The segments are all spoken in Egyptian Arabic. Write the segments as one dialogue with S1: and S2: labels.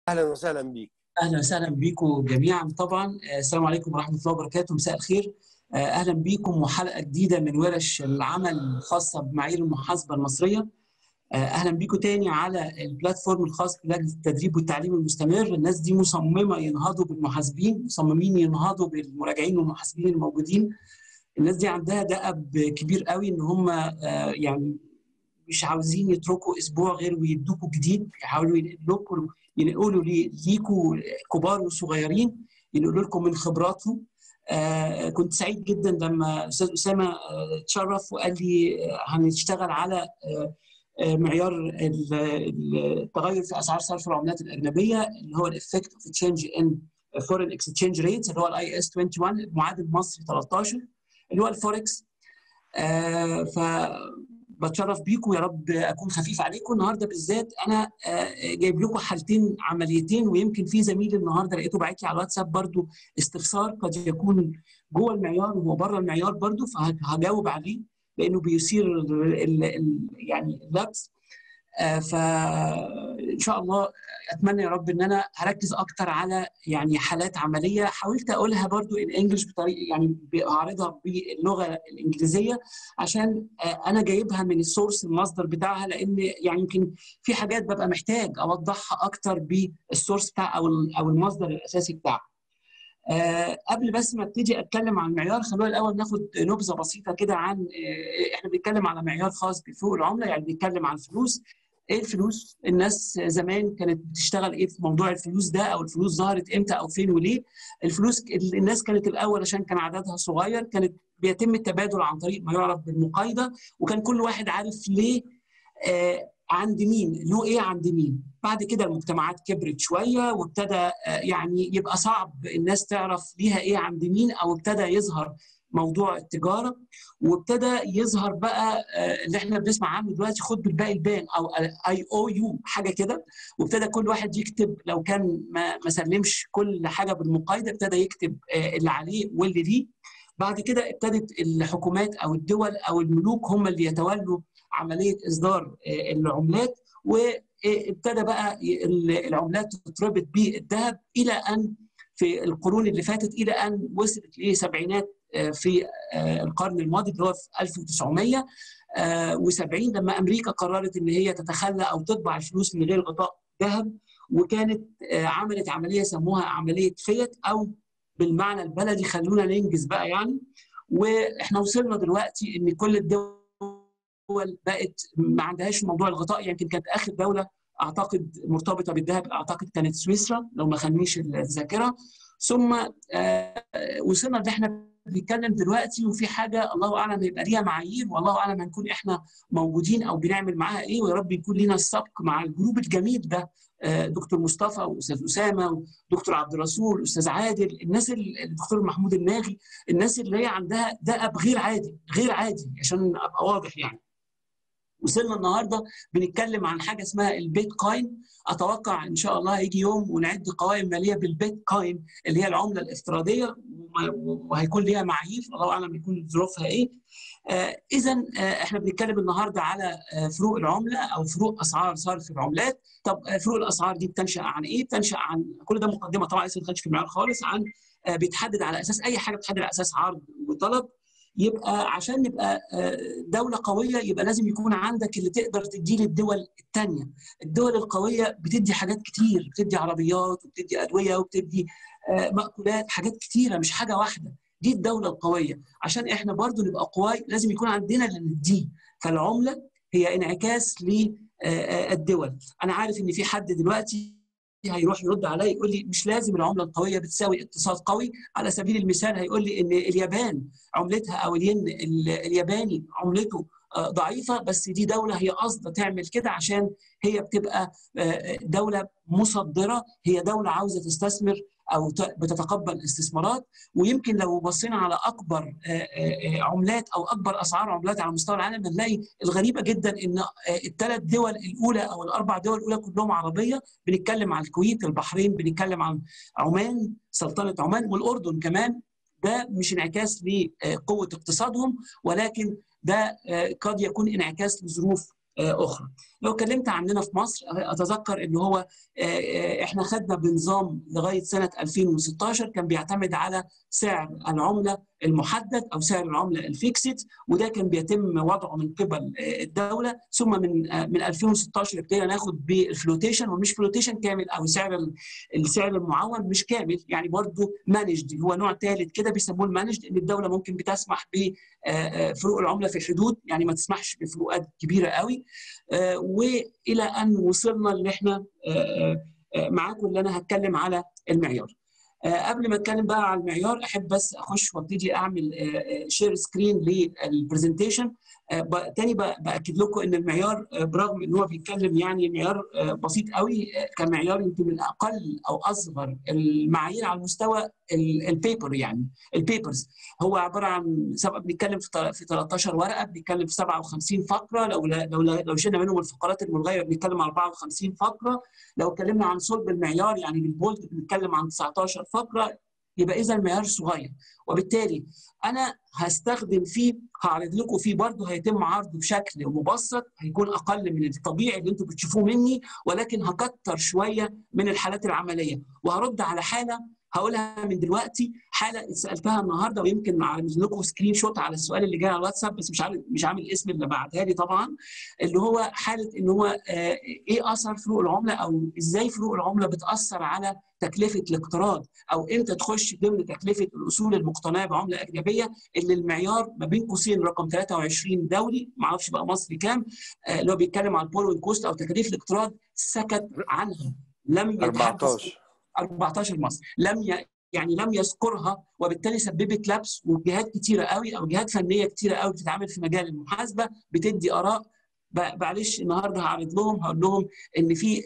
S1: اهلا وسهلا بيك
S2: اهلا وسهلا بيكم جميعا طبعا السلام عليكم ورحمه الله وبركاته مساء الخير اهلا بيكم وحلقه جديده من ورش العمل الخاصه بمعايير المحاسبه المصريه اهلا بيكم تاني على البلاتفورم الخاص بلجنه التدريب والتعليم المستمر الناس دي مصممه ينهضوا بالمحاسبين مصممين ينهضوا بالمراجعين والمحاسبين الموجودين الناس دي عندها دأب كبير قوي ان هم يعني مش عاوزين يتركوا اسبوع غير ويدوكوا جديد يحاولوا ينقلوا ينقلوا ليكوا كبار وصغيرين ينقلوا لكم من خبراتهم آه كنت سعيد جدا لما استاذ اسامه آه تشرف وقال لي آه هنشتغل على آه معيار التغير في اسعار صرف العملات الاجنبيه اللي هو الافكت اوف تشينج ان فورين اكسشينج ريتس اللي هو الاي اس 21 المعادل المصري 13 اللي هو الفوركس آه ف بتشرف بيكم يا رب اكون خفيف عليكم النهارده بالذات انا جايب لكم حالتين عمليتين ويمكن في زميل النهارده لقيته باعت لي على الواتساب برضو استفسار قد يكون جوه المعيار وهو بره المعيار برضو فهجاوب عليه لانه بيثير ال ال يعني اللبس فان شاء الله اتمنى يا رب ان انا هركز اكتر على يعني حالات عمليه حاولت اقولها برضو الانجليش بطريقه يعني اعرضها باللغه الانجليزيه عشان انا جايبها من السورس المصدر بتاعها لان يعني يمكن في حاجات ببقى محتاج اوضحها اكتر بالسورس بتاع او او المصدر الاساسي بتاعها أه قبل بس ما ابتدي اتكلم عن المعيار خلونا الاول ناخد نبذه بسيطه كده عن أه احنا بنتكلم على معيار خاص بفروق العمله يعني بنتكلم عن الفلوس ايه الفلوس؟ الناس زمان كانت بتشتغل ايه في موضوع الفلوس ده او الفلوس ظهرت امتى او فين وليه؟ الفلوس الناس كانت الاول عشان كان عددها صغير كانت بيتم التبادل عن طريق ما يعرف بالمقايضه وكان كل واحد عارف ليه آه عند مين له ايه عند مين بعد كده المجتمعات كبرت شويه وابتدى يعني يبقى صعب الناس تعرف ليها ايه عند مين او ابتدى يظهر موضوع التجاره وابتدى يظهر بقى اللي احنا بنسمع عنه دلوقتي خد بالباقي البان او اي او يو حاجه كده وابتدى كل واحد يكتب لو كان ما, ما سلمش كل حاجه بالمقايضه ابتدى يكتب اللي عليه واللي ليه بعد كده ابتدت الحكومات او الدول او الملوك هم اللي يتولوا عمليه اصدار العملات وابتدى بقى العملات تتربط بالذهب الى ان في القرون اللي فاتت الى ان وصلت لسبعينات في القرن الماضي اللي هو في 1970 لما امريكا قررت ان هي تتخلى او تطبع الفلوس من غير غطاء ذهب وكانت عملت عمليه سموها عمليه فيت او بالمعنى البلدي خلونا ننجز بقى يعني واحنا وصلنا دلوقتي ان كل الدول بقت ما عندهاش موضوع الغطاء يمكن يعني كانت اخر دوله اعتقد مرتبطه بالذهب اعتقد كانت سويسرا لو ما خانيش الذاكره ثم وصلنا ان احنا بنتكلم دلوقتي وفي حاجه الله اعلم هيبقى ليها معايير والله اعلم هنكون احنا موجودين او بنعمل معاها ايه ويا رب يكون لنا السبق مع الجروب الجميل ده دكتور مصطفى واستاذ اسامه ودكتور عبد الرسول استاذ عادل الناس الدكتور محمود الناغي الناس اللي هي عندها دأب غير عادي غير عادي عشان ابقى واضح يعني وصلنا النهارده بنتكلم عن حاجه اسمها البيتكوين اتوقع ان شاء الله هيجي يوم ونعد قوائم ماليه بالبيتكوين اللي هي العمله الافتراضيه وهيكون ليها معايير الله اعلم يكون ظروفها ايه آه اذا آه احنا بنتكلم النهارده على آه فروق العمله او فروق اسعار صرف العملات طب فروق الاسعار دي بتنشا عن ايه بتنشا عن كل ده مقدمه طبعا لسه ما دخلتش في المعيار خالص عن بيتحدد على اساس اي حاجه بتحدد على اساس عرض وطلب يبقى عشان نبقى دولة قوية يبقى لازم يكون عندك اللي تقدر تديه للدول الثانية الدول القوية بتدي حاجات كتير بتدي عربيات وبتدي أدوية وبتدي مأكولات حاجات كتيرة مش حاجة واحدة دي الدولة القوية عشان احنا برضو نبقى قواي لازم يكون عندنا اللي نديه فالعملة هي انعكاس للدول أنا عارف إن في حد دلوقتي هيروح يرد عليا يقول لي مش لازم العمله القويه بتساوي اقتصاد قوي على سبيل المثال هيقول لي ان اليابان عملتها او الين الياباني عملته ضعيفه بس دي دوله هي قصده تعمل كده عشان هي بتبقى دوله مصدره هي دوله عاوزه تستثمر او بتتقبل استثمارات ويمكن لو بصينا على اكبر عملات او اكبر اسعار عملات على مستوى العالم هنلاقي الغريبه جدا ان الثلاث دول الاولى او الاربع دول الاولى كلهم عربيه بنتكلم عن الكويت البحرين بنتكلم عن عمان سلطنه عمان والاردن كمان ده مش انعكاس لقوه اقتصادهم ولكن ده قد يكون انعكاس لظروف اخرى. لو اتكلمت عننا في مصر اتذكر ان هو احنا خدنا بنظام لغايه سنه 2016 كان بيعتمد على سعر العمله المحدد او سعر العمله الفيكسد وده كان بيتم وضعه من قبل الدوله ثم من من 2016 ابتدينا ناخد بالفلوتيشن ومش فلوتيشن كامل او سعر السعر المعون مش كامل يعني برضه مانجد هو نوع ثالث كده بيسموه المانجد ان الدوله ممكن بتسمح بفروق العمله في حدود يعني ما تسمحش بفروقات كبيره قوي والى ان وصلنا اللي احنا معاكم اللي انا هتكلم على المعيار. قبل ما اتكلم بقى على المعيار احب بس اخش وابتدي اعمل شير سكرين للبرزنتيشن تاني باكد لكم ان المعيار برغم ان هو بيتكلم يعني معيار بسيط قوي كمعيار يمكن من اقل او اصغر المعايير على مستوى البيبر يعني البيبرز هو عباره عن بنتكلم في 13 ورقه بنتكلم في 57 فقره لو لو لو شلنا منهم الفقرات الملغيه بنتكلم عن 54 فقره لو اتكلمنا عن صلب المعيار يعني بالبولد بنتكلم عن 19 فقره يبقى اذا المعيار صغير وبالتالي انا هستخدم فيه هعرض لكم فيه برضه هيتم عرضه بشكل مبسط هيكون اقل من الطبيعي اللي انتم بتشوفوه مني ولكن هكتر شويه من الحالات العمليه وهرد على حاله هقولها من دلوقتي حاله سالتها النهارده ويمكن عامل لكم سكرين شوت على السؤال اللي جاي على الواتساب بس مش عامل مش عامل اسم اللي بعتها لي طبعا اللي هو حاله ان هو آه ايه اثر فروق العمله او ازاي فروق العمله بتاثر على تكلفه الاقتراض او امتى تخش ضمن تكلفه الاصول المقتنعه بعمله اجنبيه اللي المعيار ما بين قوسين رقم 23 دولي ما اعرفش بقى مصري كام آه اللي هو بيتكلم عن البولوين كوست او تكاليف الاقتراض سكت عنها لم يتحدث
S1: 14
S2: 14 مصر لم ي... يعني لم يذكرها وبالتالي سببت لبس وجهات كتيره قوي او جهات فنيه كتيره قوي بتتعامل في مجال المحاسبه بتدي اراء معلش النهارده هعرض لهم هقول لهم ان في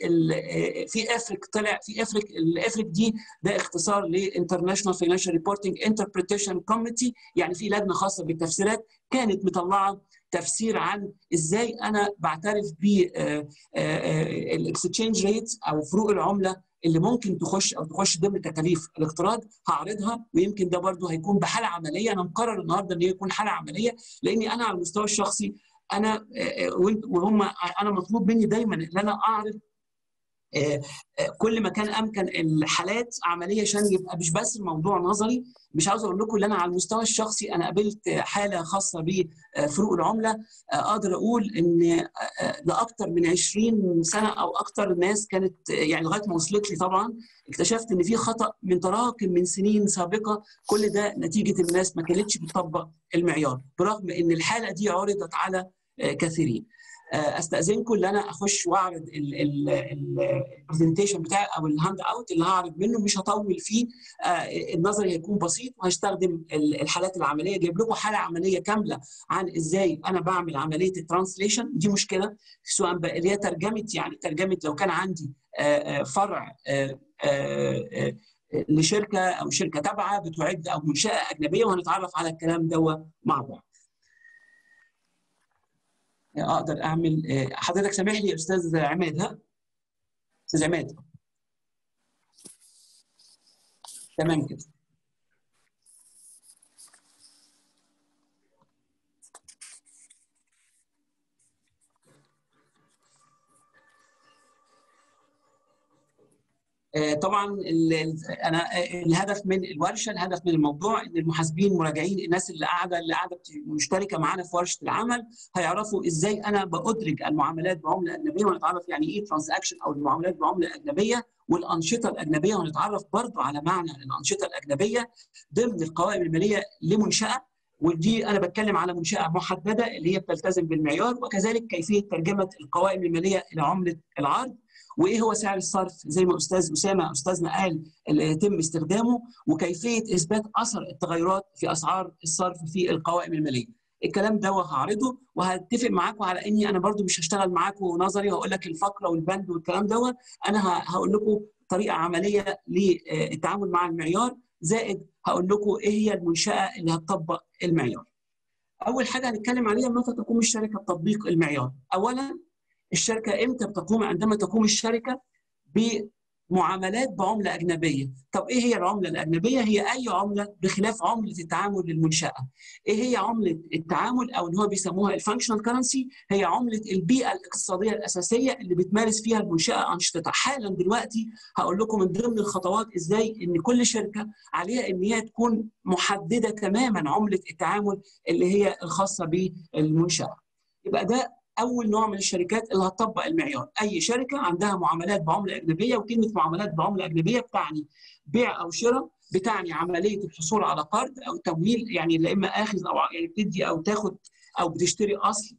S2: في افريك طلع في افريك الافريك دي ده اختصار لانترناشونال فاينانشال ريبورتنج انتربريتيشن كوميتي يعني في لجنه خاصه بالتفسيرات كانت مطلعه تفسير عن ازاي انا بعترف بالاكستشينج ريت او فروق العمله اللي ممكن تخش او تخش ضمن تكاليف الاقتراض هعرضها ويمكن ده برضو هيكون بحاله عمليه انا مقرر النهارده ان هي يكون حاله عمليه لاني انا على المستوى الشخصي انا وهم انا مطلوب مني دايما ان انا اعرض كل ما كان امكن الحالات عمليه عشان يبقى مش بس الموضوع نظري مش عاوز اقول لكم ان انا على المستوى الشخصي انا قابلت حاله خاصه بفروق العمله اقدر اقول ان لاكثر من 20 سنه او اكثر الناس كانت يعني لغايه ما وصلت لي طبعا اكتشفت ان في خطا من تراكم من سنين سابقه كل ده نتيجه الناس ما كانتش بتطبق المعيار برغم ان الحاله دي عرضت على كثيرين استاذنكم ان انا اخش واعرض البرزنتيشن بتاعي او الهاند اوت اللي هعرض منه مش هطول فيه النظري هيكون بسيط وهستخدم الحالات العمليه جايب لكم حاله عمليه كامله عن ازاي انا بعمل عمليه الترانسليشن دي مشكله سواء اللي هي ترجمه يعني ترجمه لو كان عندي فرع لشركه او شركه تابعه بتعد او منشاه اجنبيه وهنتعرف على الكلام ده مع بعض. اقدر اعمل حضرتك سامح لي يا استاذ عماد ها استاذ عماد تمام كده طبعا انا الهدف من الورشه الهدف من الموضوع ان المحاسبين مراجعين الناس اللي قاعده اللي قاعده مشتركه معانا في ورشه العمل هيعرفوا ازاي انا بادرج المعاملات بعمله اجنبيه ونتعرف يعني ايه ترانزاكشن او المعاملات بعمله اجنبيه والانشطه الاجنبيه ونتعرف برضو على معنى الانشطه الاجنبيه ضمن القوائم الماليه لمنشاه ودي انا بتكلم على منشاه محدده اللي هي بتلتزم بالمعيار وكذلك كيفيه ترجمه القوائم الماليه الى عمله العرض وايه هو سعر الصرف زي ما استاذ اسامه استاذنا قال اللي يتم استخدامه وكيفيه اثبات اثر التغيرات في اسعار الصرف في القوائم الماليه. الكلام ده هعرضه وهتفق معاكم على اني انا برضو مش هشتغل معاكم نظري وهقول لك الفقره والبند والكلام دوت انا هقول لكم طريقه عمليه للتعامل مع المعيار زائد هقول لكم ايه هي المنشاه اللي هتطبق المعيار. اول حاجه هنتكلم عليها متى تقوم الشركه بتطبيق المعيار. اولا الشركه امتى بتقوم عندما تقوم الشركه معاملات بعمله اجنبيه، طب ايه هي العمله الاجنبيه؟ هي اي عمله بخلاف عمله التعامل للمنشاه. ايه هي عمله التعامل او اللي هو بيسموها الفانكشنال كرنسي؟ هي عمله البيئه الاقتصاديه الاساسيه اللي بتمارس فيها المنشاه انشطتها. حالا دلوقتي هقول لكم من ضمن الخطوات ازاي ان كل شركه عليها ان هي تكون محدده تماما عمله التعامل اللي هي الخاصه بالمنشاه. يبقى ده اول نوع من الشركات اللي هتطبق المعيار اي شركه عندها معاملات بعمله اجنبيه وكلمه معاملات بعمله اجنبيه بتعني بيع او شراء بتعني عمليه الحصول على قرض او تمويل يعني لا اما اخذ او يعني بتدي او تاخد او بتشتري اصل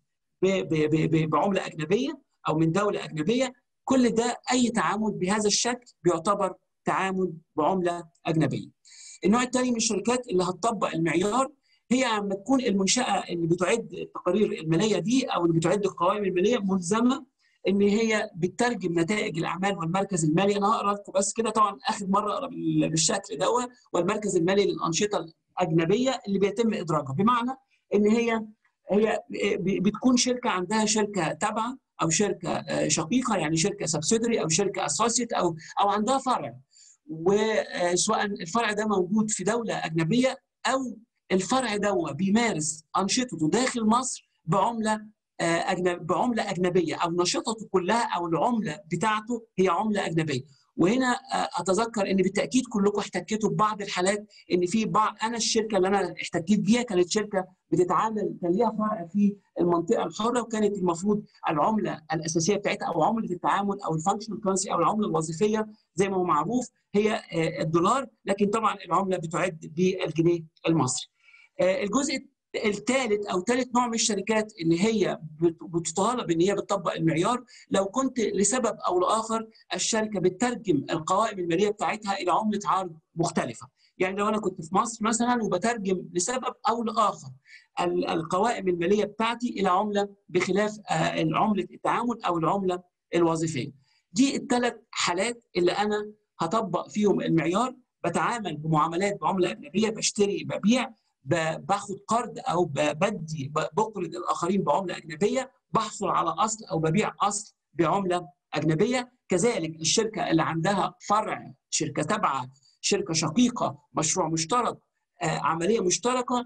S2: بعمله اجنبيه او من دوله اجنبيه كل ده اي تعامل بهذا الشكل بيعتبر تعامل بعمله اجنبيه. النوع الثاني من الشركات اللي هتطبق المعيار هي عم تكون المنشاه اللي بتعد التقارير الماليه دي او اللي بتعد القوائم الماليه ملزمه ان هي بتترجم نتائج الاعمال والمركز المالي انا هقرا لكم بس كده طبعا اخر مره اقرا بالشكل دوت والمركز المالي للانشطه الاجنبيه اللي بيتم ادراجها بمعنى ان هي هي بتكون شركه عندها شركه تابعه او شركه شقيقه يعني شركه سبسيدري او شركه اسوسيت او او عندها فرع وسواء الفرع ده موجود في دوله اجنبيه او الفرع ده بيمارس انشطته داخل مصر بعمله أجنب بعمله اجنبيه او نشاطته كلها او العمله بتاعته هي عمله اجنبيه وهنا اتذكر ان بالتاكيد كلكم احتكيتوا ببعض الحالات ان في بعض انا الشركه اللي انا احتكيت بيها كانت شركه بتتعامل كان ليها فرع في المنطقه الحره وكانت المفروض العمله الاساسيه بتاعتها او عمله التعامل او الفانكشنال كرنسي او العمله الوظيفيه زي ما هو معروف هي الدولار لكن طبعا العمله بتعد بالجنيه المصري. الجزء الثالث او ثالث نوع من الشركات اللي هي بتطالب ان هي بتطبق المعيار لو كنت لسبب او لاخر الشركه بتترجم القوائم الماليه بتاعتها الى عمله عرض مختلفه يعني لو انا كنت في مصر مثلا وبترجم لسبب او لاخر القوائم الماليه بتاعتي الى عمله بخلاف عمله التعامل او العمله الوظيفيه دي الثلاث حالات اللي انا هطبق فيهم المعيار بتعامل بمعاملات بعمله اجنبيه بشتري ببيع باخد قرض او بدي بقرض الاخرين بعمله اجنبيه بحصل على اصل او ببيع اصل بعمله اجنبيه كذلك الشركه اللي عندها فرع شركه تابعه شركه شقيقه مشروع مشترك عمليه مشتركه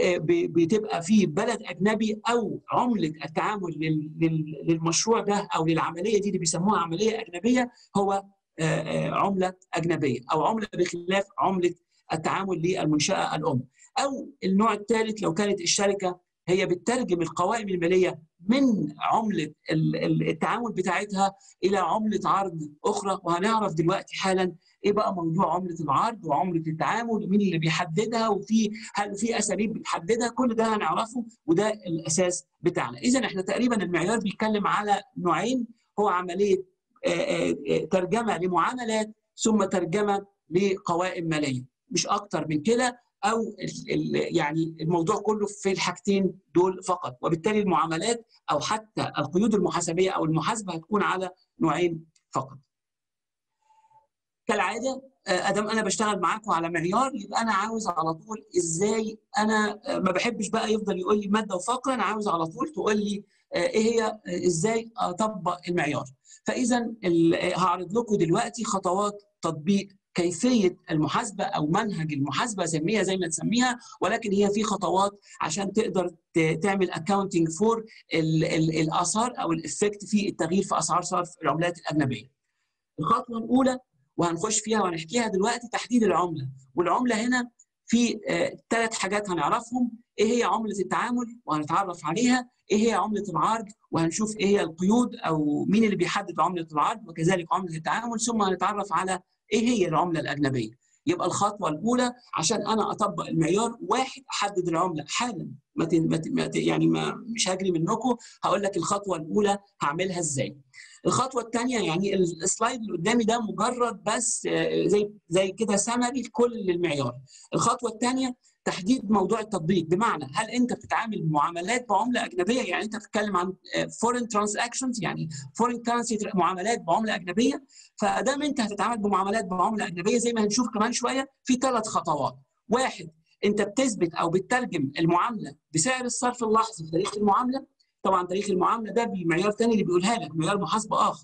S2: بتبقى في بلد اجنبي او عمله التعامل للمشروع ده او للعمليه دي اللي بيسموها عمليه اجنبيه هو عمله اجنبيه او عمله بخلاف عمله التعامل للمنشاه الام او النوع الثالث لو كانت الشركه هي بتترجم القوائم الماليه من عمله التعامل بتاعتها الى عمله عرض اخرى وهنعرف دلوقتي حالا ايه بقى موضوع عمله العرض وعمله التعامل ومين اللي بيحددها وفي هل في اساليب بتحددها كل ده هنعرفه وده الاساس بتاعنا اذا احنا تقريبا المعيار بيتكلم على نوعين هو عمليه ترجمه لمعاملات ثم ترجمه لقوائم ماليه مش اكتر من كده او يعني الموضوع كله في الحاجتين دول فقط وبالتالي المعاملات او حتى القيود المحاسبيه او المحاسبه هتكون على نوعين فقط. كالعاده ادام انا بشتغل معاكم على معيار يبقى انا عاوز على طول ازاي انا ما بحبش بقى يفضل يقول لي ماده وفقره انا عاوز على طول تقول لي ايه هي ازاي اطبق المعيار. فاذا هعرض لكم دلوقتي خطوات تطبيق كيفيه المحاسبه او منهج المحاسبه سميها زي ما تسميها ولكن هي في خطوات عشان تقدر تعمل اكاونتنج فور الاثار او الافكت في التغيير في اسعار صرف العملات الاجنبيه. الخطوه الاولى وهنخش فيها وهنحكيها دلوقتي تحديد العمله والعمله هنا في ثلاث حاجات هنعرفهم ايه هي عمله التعامل وهنتعرف عليها ايه هي عمله العرض وهنشوف ايه هي القيود او مين اللي بيحدد عمله العرض وكذلك عمله التعامل ثم هنتعرف على ايه هي العمله الاجنبيه يبقى الخطوه الاولى عشان انا اطبق المعيار واحد احدد العمله حالا ما, ت... ما, ت... ما ت... يعني ما مش هجري منكم هقول لك الخطوه الاولى هعملها ازاي الخطوه الثانيه يعني السلايد اللي قدامي ده مجرد بس زي زي كده سمري لكل المعيار الخطوه الثانيه تحديد موضوع التطبيق بمعنى هل انت بتتعامل معاملات بعمله اجنبيه يعني انت بتتكلم عن فورين ترانزاكشنز يعني فورين كرنسي معاملات بعمله اجنبيه فادام انت هتتعامل بمعاملات بعمله اجنبيه زي ما هنشوف كمان شويه في ثلاث خطوات واحد انت بتثبت او بتترجم المعامله بسعر الصرف اللحظي في تاريخ المعامله طبعا تاريخ المعامله ده بمعيار ثاني اللي بيقولها لك معيار محاسبه اخر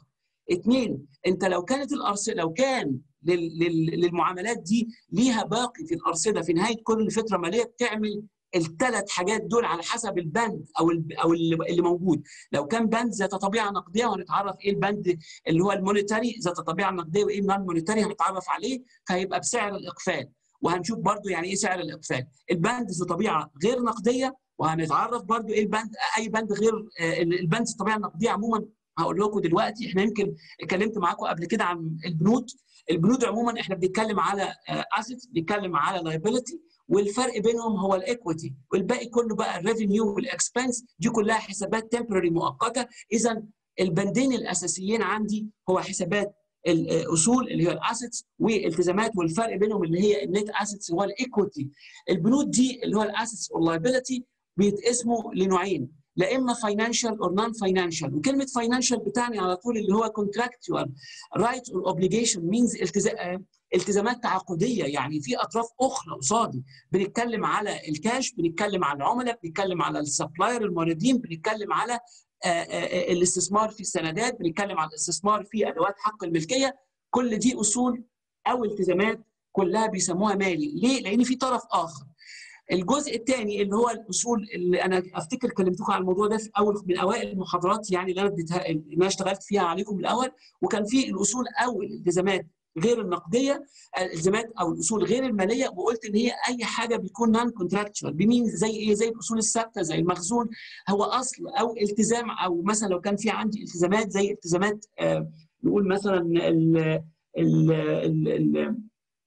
S2: اثنين انت لو كانت الارصده لو كان للمعاملات دي ليها باقي في الارصده في نهايه كل فتره ماليه بتعمل الثلاث حاجات دول على حسب البند او او اللي موجود لو كان بند ذات طبيعه نقديه وهنتعرف ايه البند اللي هو المونيتاري ذات طبيعه نقديه وايه النون مونيتاري هنتعرف عليه فهيبقى بسعر الاقفال وهنشوف برضو يعني ايه سعر الاقفال البند ذو طبيعه غير نقديه وهنتعرف برضو ايه البند اي بند غير البند ذو الطبيعه النقديه عموما هقول لكم دلوقتي احنا يمكن اتكلمت معاكم قبل كده عن البنود البنود عموما احنا بنتكلم على اسيتس بنتكلم على لايبيلتي والفرق بينهم هو الايكويتي والباقي كله بقى الريفينيو والاكسبنس دي كلها حسابات تمبرري مؤقته اذا البندين الاساسيين عندي هو حسابات الاصول اللي هي الاسيتس والالتزامات والفرق بينهم اللي هي النت اسيتس هو الايكويتي البنود دي اللي هو الاسيتس واللايبيلتي بيتقسموا لنوعين لا اما فاينانشال اور نون فاينانشال وكلمه فاينانشال بتعني على طول اللي هو كونتراكتوال رايت اور اوبليجيشن مينز التزامات تعاقديه يعني في اطراف اخرى قصادي بنتكلم على الكاش بنتكلم على العملاء بنتكلم على السبلاير الموردين بنتكلم على الاستثمار في السندات بنتكلم على الاستثمار في ادوات حق الملكيه كل دي اصول او التزامات كلها بيسموها مالي ليه لان في طرف اخر الجزء الثاني اللي هو الاصول اللي انا افتكر كلمتكم على الموضوع ده في اول من اوائل المحاضرات يعني اللي انا اديتها اللي انا اشتغلت فيها عليكم الاول وكان في الاصول او الالتزامات غير النقديه الالتزامات او الاصول غير الماليه وقلت ان هي اي حاجه بيكون نون كونتراكتشوال بمين زي ايه زي الاصول الثابته زي المخزون هو اصل او التزام او مثلا لو كان في عندي التزامات زي التزامات آه نقول مثلا ال ال ال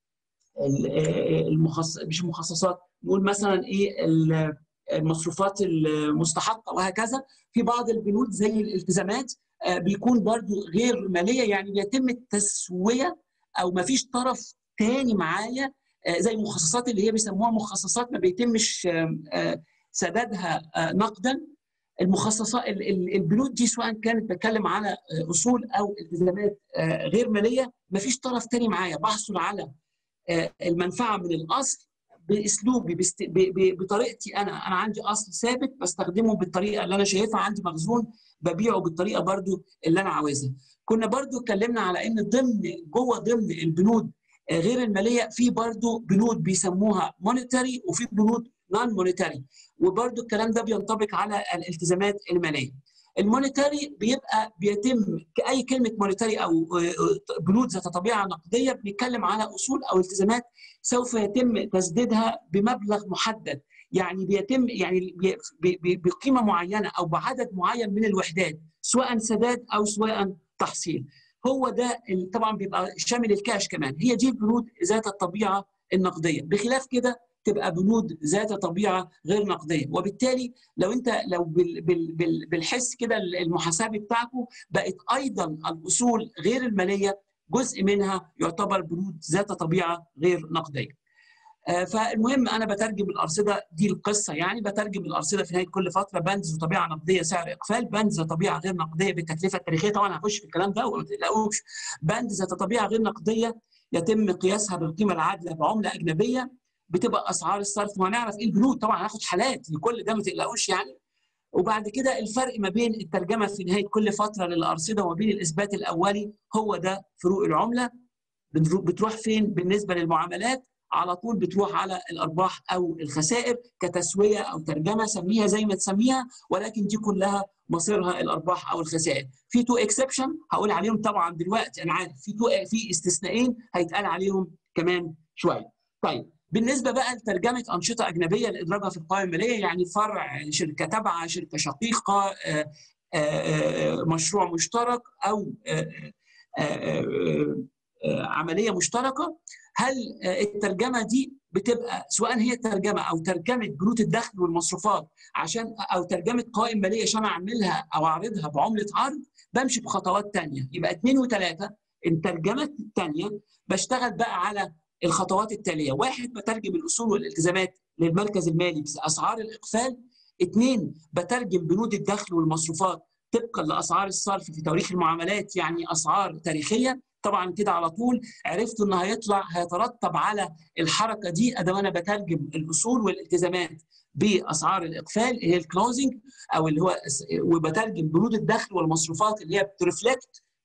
S2: المخصص مش مخصصات نقول مثلا ايه المصروفات المستحقه وهكذا في بعض البنود زي الالتزامات بيكون برضو غير ماليه يعني بيتم التسويه او ما فيش طرف تاني معايا زي المخصصات اللي هي بيسموها مخصصات ما بيتمش سدادها نقدا المخصصات البنود دي سواء كانت بتكلم على اصول او التزامات غير ماليه ما فيش طرف تاني معايا بحصل على المنفعه من الاصل باسلوبي بست... ب... ب... بطريقتي انا انا عندي اصل ثابت بستخدمه بالطريقه اللي انا شايفها عندي مخزون ببيعه بالطريقه برضو اللي انا عاوزها كنا برضو اتكلمنا على ان ضمن جوه ضمن البنود غير الماليه في برضو بنود بيسموها مونيتاري وفي بنود نون مونيتاري وبرضو الكلام ده بينطبق على الالتزامات الماليه المونيتاري بيبقى بيتم كاي كلمه مونيتاري او بنود ذات طبيعه نقديه بنتكلم على اصول او التزامات سوف يتم تسديدها بمبلغ محدد يعني بيتم يعني بقيمه معينه او بعدد معين من الوحدات سواء سداد او سواء تحصيل هو ده طبعا بيبقى شامل الكاش كمان هي دي البنود ذات الطبيعه النقديه بخلاف كده تبقى بنود ذات طبيعه غير نقديه وبالتالي لو انت لو بال بال بال بالحس كده المحاسبي بتاعكم بقت ايضا الاصول غير الماليه جزء منها يعتبر بنود ذات طبيعه غير نقديه. فالمهم انا بترجم الارصده دي القصه يعني بترجم الارصده في نهايه كل فتره بند ذو طبيعه نقديه سعر اقفال بند ذو طبيعه غير نقديه بالتكلفه التاريخيه طبعا هخش في الكلام ده وما تقلقوش بند ذات طبيعه غير نقديه يتم قياسها بالقيمه العادله بعمله اجنبيه بتبقى اسعار الصرف وهنعرف ايه البنود طبعا هناخد حالات لكل ده ما تقلقوش يعني وبعد كده الفرق ما بين الترجمه في نهايه كل فتره للارصده وما بين الاثبات الاولي هو ده فروق العمله بتروح فين بالنسبه للمعاملات على طول بتروح على الارباح او الخسائر كتسويه او ترجمه سميها زي ما تسميها ولكن دي كلها مصيرها الارباح او الخسائر في تو اكسبشن هقول عليهم طبعا دلوقتي انا عارف في تو في استثنائين هيتقال عليهم كمان شويه طيب بالنسبه بقى لترجمه انشطه اجنبيه لادراجها في القوائم الماليه يعني فرع شركه تابعه شركه شقيقه مشروع مشترك او عمليه مشتركه هل الترجمه دي بتبقى سواء هي ترجمه او ترجمه بنود الدخل والمصروفات عشان او ترجمه قوائم ماليه عشان اعملها او اعرضها بعمله عرض بمشي بخطوات ثانيه يبقى اثنين وثلاثه الترجمه الثانيه بشتغل بقى على الخطوات التاليه واحد بترجم الاصول والالتزامات للمركز المالي باسعار الاقفال اثنين بترجم بنود الدخل والمصروفات طبقا لاسعار الصرف في تواريخ المعاملات يعني اسعار تاريخيه طبعا كده على طول عرفت ان هيطلع هيترتب على الحركه دي ادام انا بترجم الاصول والالتزامات باسعار الاقفال هي الكلوزنج او اللي هو وبترجم بنود الدخل والمصروفات اللي هي بترفلكت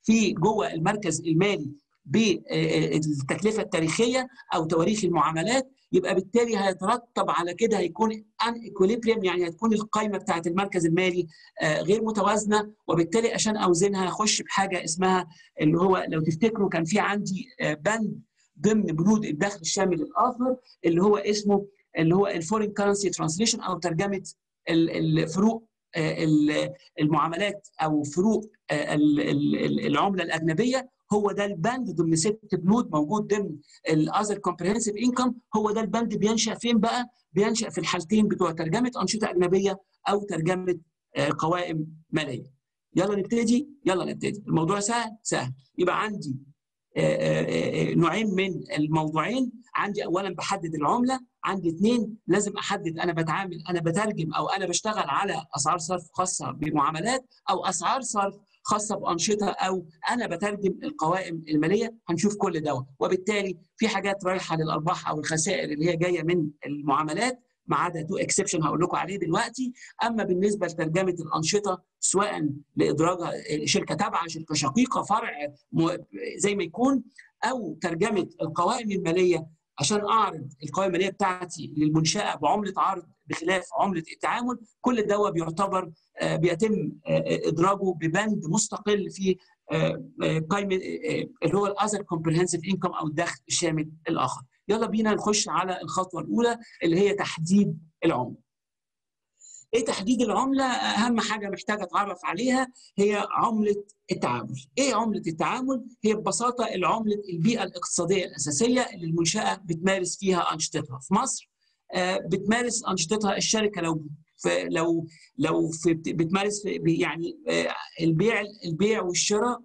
S2: في جوه المركز المالي بالتكلفه التاريخيه او تواريخ المعاملات يبقى بالتالي هيترتب على كده هيكون ان ايكوليبريم يعني هتكون القائمه بتاعه المركز المالي غير متوازنه وبالتالي عشان اوزنها هخش بحاجه اسمها اللي هو لو تفتكروا كان في عندي بند ضمن بنود الدخل الشامل الاخر اللي هو اسمه اللي هو الفورين كرنسي ترانسليشن او ترجمه الفروق المعاملات او فروق العمله الاجنبيه هو ده البند ضمن ست بنود موجود ضمن الاذر كومبريهنسيف انكم هو ده البند بينشا فين بقى؟ بينشا في الحالتين بتوع ترجمه انشطه اجنبيه او ترجمه قوائم ماليه. يلا نبتدي يلا نبتدي الموضوع سهل سهل يبقى عندي نوعين من الموضوعين عندي اولا بحدد العمله عندي اثنين لازم احدد انا بتعامل انا بترجم او انا بشتغل على اسعار صرف خاصه بمعاملات او اسعار صرف خاصه بانشطه او انا بترجم القوائم الماليه هنشوف كل ده وبالتالي في حاجات رايحه للارباح او الخسائر اللي هي جايه من المعاملات ما عدا تو اكسبشن هقول لكم عليه دلوقتي اما بالنسبه لترجمه الانشطه سواء لادراجها شركه تابعه شركه شقيقه فرع زي ما يكون او ترجمه القوائم الماليه عشان اعرض القوائم الماليه بتاعتي للمنشاه بعمله عرض بخلاف عمله التعامل كل ده بيعتبر بيتم ادراجه ببند مستقل في قائمه اللي هو الاذر كومبريهنسيف انكم او الدخل الشامل الاخر يلا بينا نخش على الخطوه الاولى اللي هي تحديد العمله ايه تحديد العمله اهم حاجه محتاج اتعرف عليها هي عمله التعامل ايه عمله التعامل هي ببساطه العمله البيئه الاقتصاديه الاساسيه اللي المنشاه بتمارس فيها انشطتها في مصر بتمارس انشطتها الشركه لو في لو لو في بتمارس في يعني البيع البيع والشراء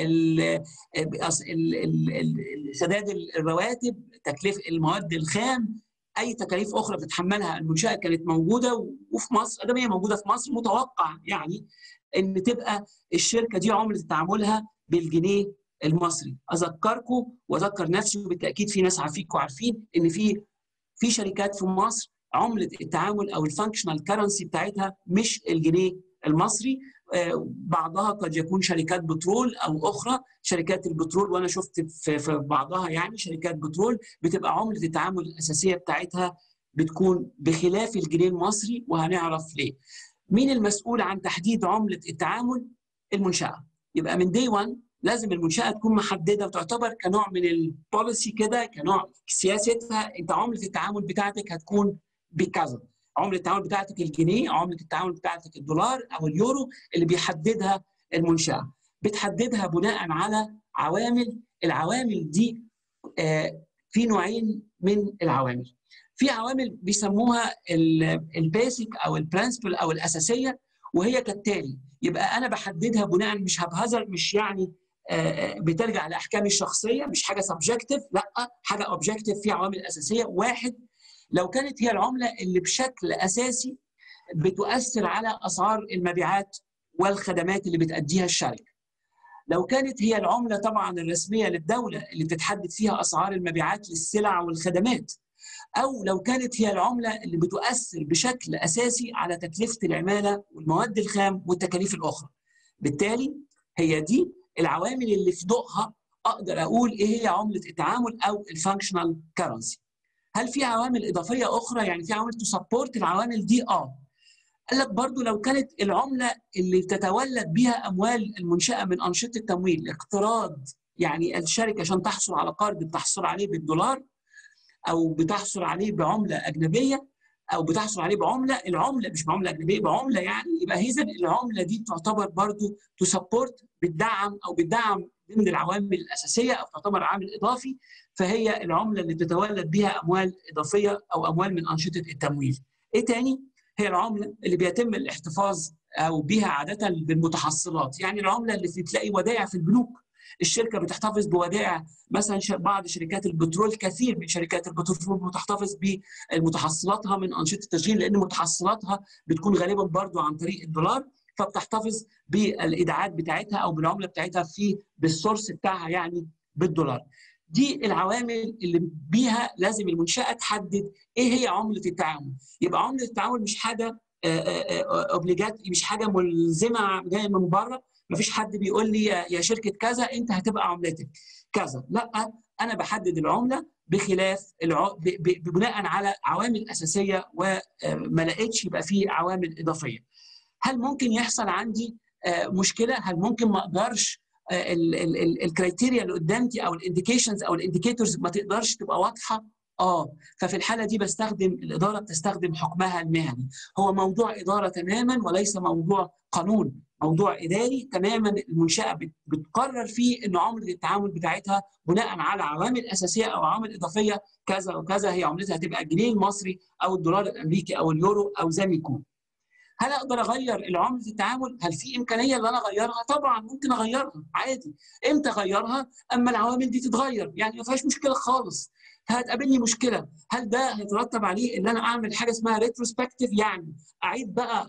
S2: سداد الرواتب تكلفه المواد الخام اي تكاليف اخرى بتتحملها المنشاه كانت موجوده وفي مصر ادام هي موجوده في مصر متوقع يعني ان تبقى الشركه دي عمله تعاملها بالجنيه المصري اذكركم واذكر نفسي وبالتاكيد في ناس عارفينكم عارفين ان في في شركات في مصر عمله التعامل او الفانكشنال كرنسي بتاعتها مش الجنيه المصري بعضها قد يكون شركات بترول او اخرى شركات البترول وانا شفت في بعضها يعني شركات بترول بتبقى عمله التعامل الاساسيه بتاعتها بتكون بخلاف الجنيه المصري وهنعرف ليه. مين المسؤول عن تحديد عمله التعامل؟ المنشاه. يبقى من دي 1 لازم المنشاه تكون محدده وتعتبر كنوع من البوليسي كده كنوع سياستها انت عمله التعامل بتاعتك هتكون بكذا. عمله التعامل بتاعتك الجنيه عمله التعامل بتاعتك الدولار او اليورو اللي بيحددها المنشاه بتحددها بناء على عوامل العوامل دي آه في نوعين من العوامل في عوامل بيسموها البيسك او البرنسبل او الاساسيه وهي كالتالي يبقى انا بحددها بناء مش هبهزر مش يعني آه بترجع لاحكامي الشخصيه مش حاجه سبجكتيف لا حاجه اوبجكتيف في عوامل اساسيه واحد لو كانت هي العمله اللي بشكل اساسي بتؤثر على اسعار المبيعات والخدمات اللي بتأديها الشركه. لو كانت هي العمله طبعا الرسميه للدوله اللي بتتحدد فيها اسعار المبيعات للسلع والخدمات. او لو كانت هي العمله اللي بتؤثر بشكل اساسي على تكلفه العماله والمواد الخام والتكاليف الاخرى. بالتالي هي دي العوامل اللي في ضوءها اقدر اقول ايه هي عمله التعامل او الفانكشنال كرنسي. هل في عوامل اضافيه اخرى يعني في عوامل تسبورت العوامل دي اه قال لك برضو لو كانت العمله اللي تتولد بها اموال المنشاه من انشطه التمويل اقتراض يعني الشركه عشان تحصل على قرض بتحصل عليه بالدولار او بتحصل عليه بعمله اجنبيه او بتحصل عليه بعمله العمله مش بعمله اجنبيه بعمله يعني يبقى اذا العمله دي تعتبر برضو تسبورت بتدعم او بتدعم ضمن العوامل الاساسيه او تعتبر عامل اضافي فهي العمله اللي بتتولد بها اموال اضافيه او اموال من انشطه التمويل. ايه تاني؟ هي العمله اللي بيتم الاحتفاظ او بها عاده بالمتحصلات، يعني العمله اللي بتلاقي ودائع في البنوك. الشركه بتحتفظ بودائع مثلا بعض شركات البترول كثير من شركات البترول بتحتفظ بمتحصلاتها من انشطه التشغيل لان متحصلاتها بتكون غالبا برضو عن طريق الدولار فبتحتفظ بالايداعات بتاعتها او بالعمله بتاعتها في بالسورس بتاعها يعني بالدولار. دي العوامل اللي بيها لازم المنشاه تحدد ايه هي عمله التعامل يبقى عمله التعامل مش حاجه اوبليجات مش حاجه ملزمه جايه من بره مفيش حد بيقول لي يا شركه كذا انت هتبقى عملتك كذا لا انا بحدد العمله بخلاف الع... ب... ب... بناء على عوامل اساسيه وما لقيتش يبقى فيه عوامل اضافيه. هل ممكن يحصل عندي مشكله؟ هل ممكن ما اقدرش الكريتيريا اللي قدامتي او الانديكيشنز او الانديكيتورز ما تقدرش تبقى واضحه اه ففي الحاله دي بستخدم الاداره بتستخدم حكمها المهني هو موضوع اداره تماما وليس موضوع قانون موضوع اداري تماما المنشاه بتقرر فيه ان عمله التعامل بتاعتها بناء على عوامل اساسيه او عوامل اضافيه كذا وكذا هي عملتها هتبقى الجنيه المصري او الدولار الامريكي او اليورو او زي ما يكون. هل اقدر اغير العمله التعامل؟ هل في امكانيه ان انا اغيرها؟ طبعا ممكن اغيرها عادي. امتى اغيرها؟ اما العوامل دي تتغير يعني ما فيهاش مشكله خالص. هتقابلني مشكله هل ده هيترتب عليه ان انا اعمل حاجه اسمها ريتروسبكتيف يعني اعيد بقى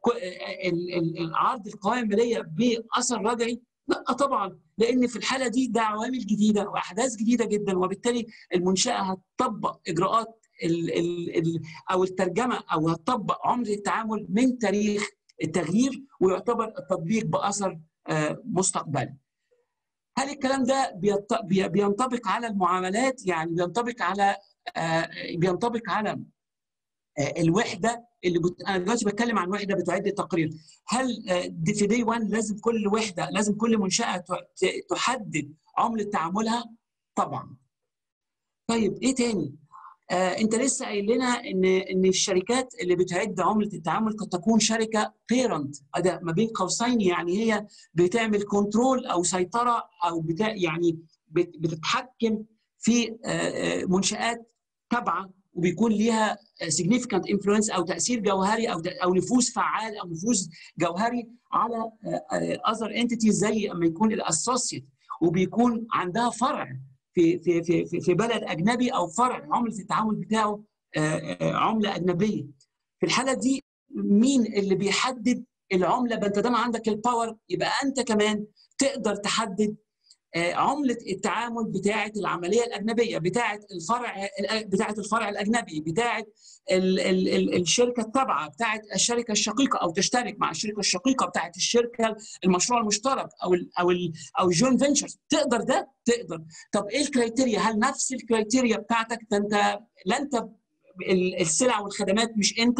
S2: عرض القوائم الماليه باثر رجعي لا طبعا لان في الحاله دي ده عوامل جديده واحداث جديده جدا وبالتالي المنشاه هتطبق اجراءات ال ال ال او الترجمه او هتطبق عمله التعامل من تاريخ التغيير ويعتبر التطبيق باثر مستقبلي. هل الكلام ده بينطبق على المعاملات يعني بينطبق على بينطبق على الوحده اللي بت... انا دلوقتي بتكلم عن وحده بتعد التقرير هل في دي 1 لازم كل وحده لازم كل منشاه تحدد عمله تعاملها طبعا طيب ايه تاني آه انت لسه قايل لنا ان ان الشركات اللي بتعد عمله التعامل قد تكون شركه بيرنت ده ما بين قوسين يعني هي بتعمل كنترول او سيطره او بتا يعني بتتحكم في آه منشات تابعه وبيكون ليها significant influence او تاثير جوهري او او نفوذ فعال او نفوذ جوهري على اذر انتيتيز زي اما يكون الاسوسيت وبيكون عندها فرع في في في في بلد اجنبي او فرع عمله التعامل بتاعه عمله اجنبيه. في الحاله دي مين اللي بيحدد العمله؟ انت دام عندك الباور يبقى انت كمان تقدر تحدد عمله التعامل بتاعه العمليه الاجنبيه بتاعه الفرع بتاعه الفرع الاجنبي بتاعه ال ال ال الشركه التابعه بتاعه الشركه الشقيقه او تشترك مع الشركه الشقيقه بتاعه الشركه المشروع المشترك او ال او ال او الجوين فينشرز تقدر ده تقدر طب ايه الكريتيريا هل نفس الكريتيريا بتاعتك ده انت لا انت السلع والخدمات مش انت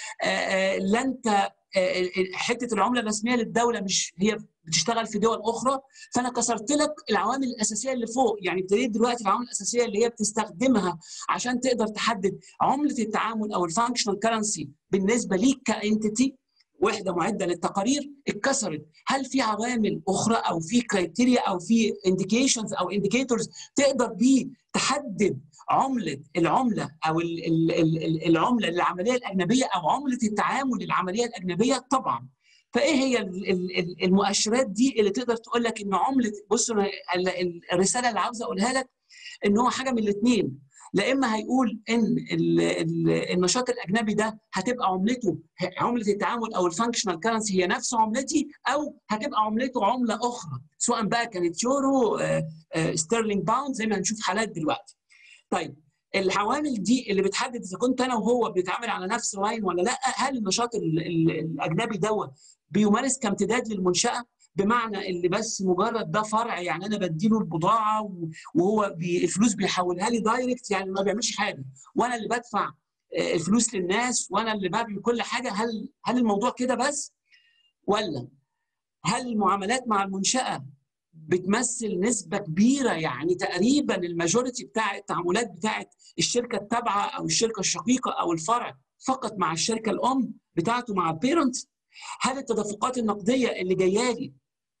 S2: لا انت حته العمله الرسميه للدوله مش هي بتشتغل في دول اخرى فانا كسرت لك العوامل الاساسيه اللي فوق يعني ابتديت دلوقتي العوامل الاساسيه اللي هي بتستخدمها عشان تقدر تحدد عمله التعامل او الفانكشنال كرنسي بالنسبه ليك كانتيتي وحده معده للتقارير اتكسرت هل في عوامل اخرى او في كرايتيريا او في انديكيشنز او انديكيتورز تقدر بيه تحدد عمله العمله او ال ال ال العمله للعمليه الاجنبيه او عمله التعامل للعمليه الاجنبيه طبعا فايه هي المؤشرات دي اللي تقدر تقول لك ان عمله بص الرساله اللي عاوز اقولها لك ان هو حاجه من الاثنين لا اما هيقول ان النشاط الاجنبي ده هتبقى عملته عمله التعامل او الفانكشنال كرنسي هي نفس عملتي او هتبقى عملته عمله اخرى سواء بقى كانت يورو ستيرلينج باوند زي ما هنشوف حالات دلوقتي. طيب العوامل دي اللي بتحدد اذا كنت انا وهو بنتعامل على نفس لاين ولا لا هل النشاط الاجنبي دوت بيمارس كامتداد للمنشاه بمعنى اللي بس مجرد ده فرع يعني انا بديله البضاعه وهو بي الفلوس بيحولها لي دايركت يعني ما بيعملش حاجه وانا اللي بدفع الفلوس للناس وانا اللي بعمل كل حاجه هل هل الموضوع كده بس ولا هل المعاملات مع المنشاه بتمثل نسبة كبيرة يعني تقريبا الماجوريتي بتاع التعاملات بتاعت الشركة التابعة أو الشركة الشقيقة أو الفرع فقط مع الشركة الأم بتاعته مع البيرنت هل التدفقات النقدية اللي جاية لي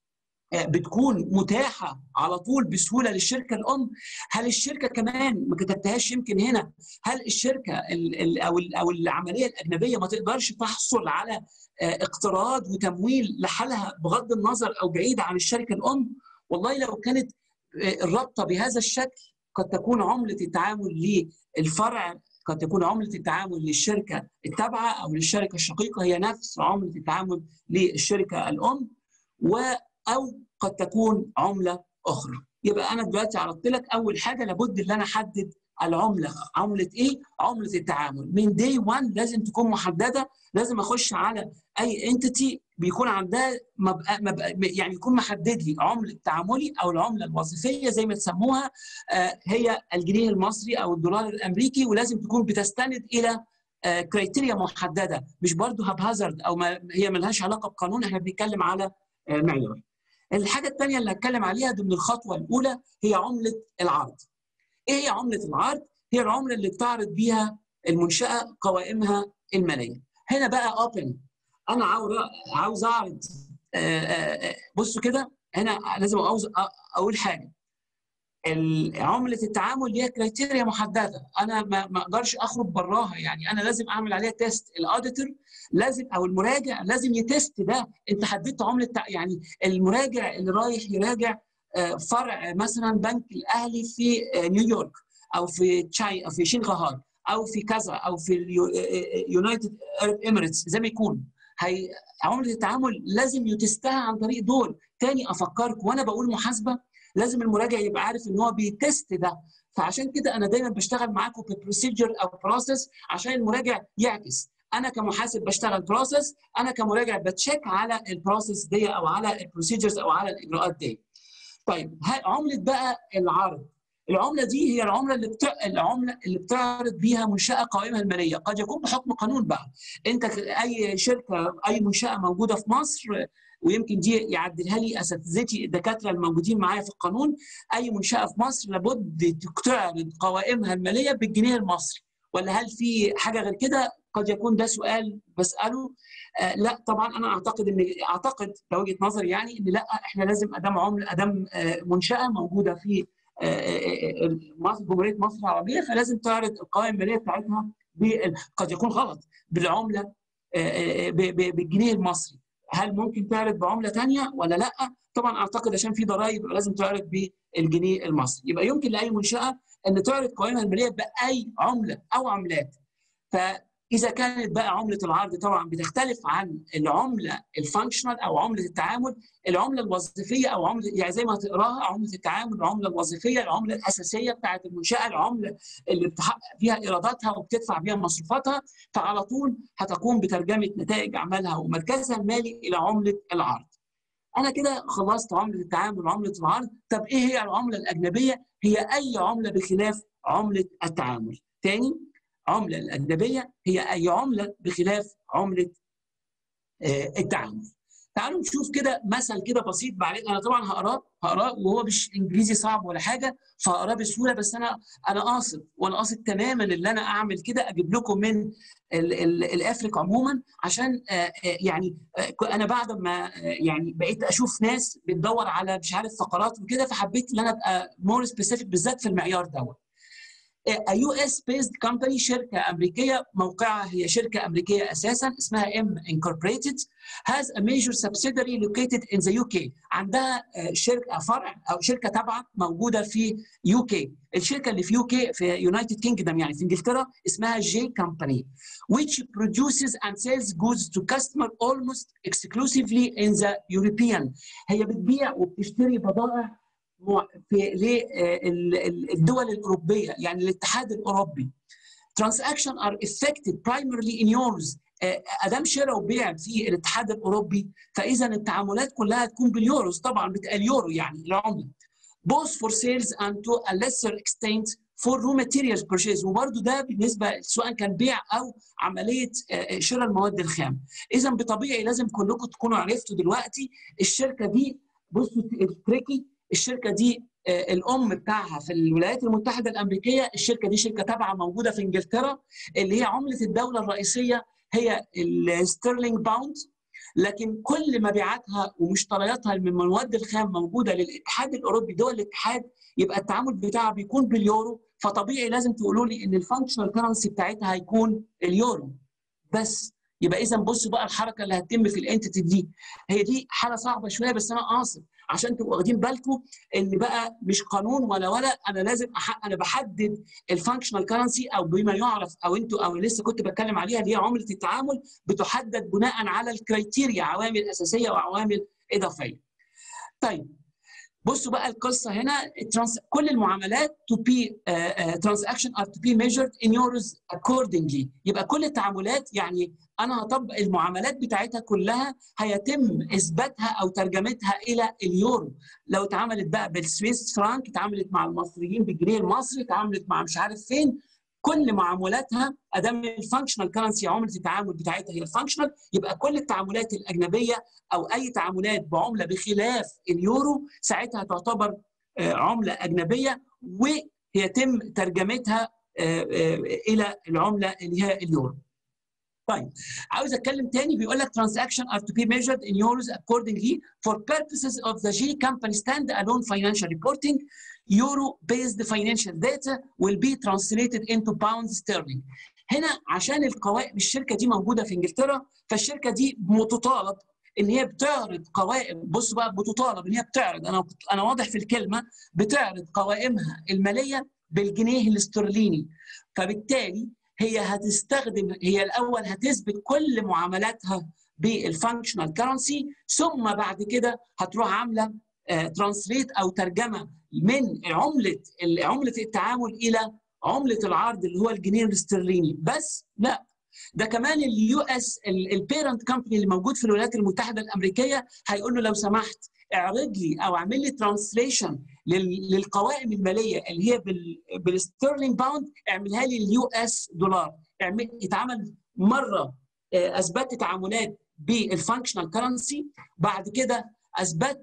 S2: بتكون متاحة على طول بسهولة للشركة الأم هل الشركة كمان ما كتبتهاش يمكن هنا هل الشركة أو أو العملية الأجنبية ما تقدرش تحصل على اقتراض وتمويل لحالها بغض النظر أو بعيد عن الشركة الأم والله لو كانت الرابطة بهذا الشكل قد تكون عملة التعامل للفرع قد تكون عملة التعامل للشركة التابعة أو للشركة الشقيقة هي نفس عملة التعامل للشركة الأم و او قد تكون عمله اخرى يبقى انا دلوقتي عرضت لك اول حاجه لابد ان انا احدد العمله عمله ايه عمله التعامل من دي 1 لازم تكون محدده لازم اخش على اي انتيتي بيكون عندها مبقى مبقى يعني يكون محدد لي عمله تعاملي او العمله الوظيفيه زي ما تسموها هي الجنيه المصري او الدولار الامريكي ولازم تكون بتستند الى كريتيريا محدده مش برضه هابهازارد او ما هي ملهاش علاقه بقانون احنا بنتكلم على معيار. الحاجه الثانيه اللي هتكلم عليها ضمن الخطوه الاولى هي عمله العرض. ايه هي عمله العرض؟ هي العمله اللي بتعرض بيها المنشاه قوائمها الماليه. هنا بقى اوبن انا عاوز عاوز اعرض بصوا كده هنا لازم عاوز اقول حاجه عمله التعامل ليها كريتيريا محدده انا ما اقدرش اخرج براها يعني انا لازم اعمل عليها تيست الاوديتور لازم او المراجع لازم يتست ده انت حددت عمله يعني المراجع اللي رايح يراجع فرع مثلا بنك الاهلي في نيويورك او في تشاي او في شنغهار او في كذا او في اليونايتد ارب اميريتس زي ما يكون هي عمله التعامل لازم يتستها عن طريق دول تاني افكرك وانا بقول محاسبه لازم المراجع يبقى عارف ان هو بيتست ده فعشان كده انا دايما بشتغل معاكم ببروسيجر او بروسيس عشان المراجع يعكس انا كمحاسب بشتغل بروسيس انا كمراجع بتشيك على البروسيس دي او على البروسيجرز او على الاجراءات دي طيب عمله بقى العرض العمله دي هي العمله اللي بتع... العمله اللي بتعرض بيها منشاه قائمها الماليه قد يكون بحكم قانون بقى انت اي شركه اي منشاه موجوده في مصر ويمكن دي يعدلها لي اساتذتي الدكاتره الموجودين معايا في القانون اي منشاه في مصر لابد تعرض قوائمها الماليه بالجنيه المصري ولا هل في حاجه غير كده قد يكون ده سؤال بساله آه لا طبعا انا اعتقد ان اعتقد بوجهه نظري يعني ان لا احنا لازم ادام عمله ادام آه منشاه موجوده في مصر جمهوريه مصر العربيه فلازم تعرض القوائم الماليه بتاعتها قد يكون غلط بالعمله بالجنيه المصري هل ممكن تعرض بعمله ثانيه ولا لا؟ طبعا اعتقد عشان في ضرائب لازم تعرض بالجنيه المصري يبقى يمكن لاي منشاه ان تعرض قوائمها الماليه باي عمله او عملات فاذا كانت بقى عمله العرض طبعا بتختلف عن العمله الفانكشنال او عمله التعامل العمله الوظيفيه او عمله يعني زي ما هتقراها عمله التعامل العمله الوظيفيه العمله الاساسيه بتاعت المنشاه العمله اللي بتحقق فيها ايراداتها وبتدفع بيها مصروفاتها فعلى طول هتقوم بترجمه نتائج اعمالها ومركزها المالي الى عمله العرض. انا كده خلصت عمله التعامل وعمله العرض طب ايه هي العمله الاجنبيه؟ هي اي عمله بخلاف عمله التعامل. تاني العمله الاجنبيه هي اي عمله بخلاف عمله التعامل. تعالوا نشوف كده مثل كده بسيط بعدين انا طبعا هقراه هقراه وهو مش انجليزي صعب ولا حاجه فهقراه بسهوله بس انا انا قاصد وانا قاصد تماما ان انا اعمل كده اجيب لكم من الافريك عموما عشان يعني انا بعد ما يعني بقيت اشوف ناس بتدور على مش عارف فقرات وكده فحبيت ان انا ابقى مور سبيسيفيك بالذات في المعيار دوت. يو اس بيزد كومباني شركه امريكيه موقعها هي شركه امريكيه اساسا اسمها ام انكوربريتد has a major subsidiary located in the UK عندها شركه فرع او شركه تابعه موجوده في يو كي الشركه اللي في يو كي في يونايتد كينجدم يعني في انجلترا اسمها جي كومباني which produces and sells goods to customer almost exclusively in the European هي بتبيع وبتشتري بضائع في للدول الاوروبيه يعني الاتحاد الاوروبي transaction are effected primarily in euros ادام شراء وبيع في الاتحاد الاوروبي فاذا التعاملات كلها تكون باليوروز طبعا اليورو يعني العمله both for sales and to a lesser extent for raw materials purchase وبرده ده بالنسبه سواء كان بيع او عمليه شراء المواد الخام اذا بطبيعي لازم كلكم تكونوا عرفتوا دلوقتي الشركه دي بصوا التريكي الشركه دي الام بتاعها في الولايات المتحده الامريكيه الشركه دي شركه تابعه موجوده في انجلترا اللي هي عمله الدوله الرئيسيه هي الستيرلينج باوند لكن كل مبيعاتها ومشترياتها من المواد الخام موجوده للاتحاد الاوروبي دول الاتحاد يبقى التعامل بتاعها بيكون باليورو فطبيعي لازم تقولوا لي ان الفانكشنال كرنسي بتاعتها هيكون اليورو بس يبقى اذا بصوا بقى الحركه اللي هتتم في الانتيتي دي هي دي حاله صعبه شويه بس انا قاصد عشان تبقوا واخدين بالكم ان بقى مش قانون ولا ولا انا لازم أح... انا بحدد الفانكشنال كرنسي او بما يعرف او انتوا او لسه كنت بتكلم عليها اللي هي عمله التعامل بتحدد بناء على الكريتيريا عوامل اساسيه وعوامل اضافيه. طيب بصوا بقى القصه هنا كل المعاملات to be uh, uh, transaction are to be measured in euros accordingly يبقى كل التعاملات يعني انا هطبق المعاملات بتاعتها كلها هيتم اثباتها او ترجمتها الى اليورو لو اتعاملت بقى بالسويس فرانك اتعاملت مع المصريين بالجنيه المصري اتعاملت مع مش عارف فين كل معاملاتها ادام الفانكشنال كرنسي عمله التعامل بتاعتها هي الفانكشنال يبقى كل التعاملات الاجنبيه او اي تعاملات بعمله بخلاف اليورو ساعتها تعتبر عمله اجنبيه ويتم ترجمتها الى العمله اللي هي اليورو. طيب عاوز اتكلم تاني بيقول لك transaction are to be measured in euros accordingly for purposes of the G company stand-alone financial reporting euro based financial data will be translated into pounds sterling هنا عشان القوائم الشركه دي موجوده في انجلترا فالشركه دي متطالب ان هي بتعرض قوائم بص بقى بتطالب ان هي بتعرض انا انا واضح في الكلمه بتعرض قوائمها الماليه بالجنيه الاسترليني فبالتالي هي هتستخدم هي الاول هتثبت كل معاملاتها بالفانكشنال كرنسي ثم بعد كده هتروح عامله ترانسليت او ترجمه من عمله عمله التعامل الى عمله العرض اللي هو الجنيه الاسترليني بس لا ده كمان اليو اس البيرنت كومباني اللي موجود في الولايات المتحده الامريكيه هيقول له لو سمحت اعرض لي او اعمل لي ترانسليشن للقوائم الماليه اللي هي بالستيرلينج باوند اعملها لي اليو اس دولار اعمل اتعمل مره اثبت تعاملات بالفانكشنال كرنسي بعد كده اثبت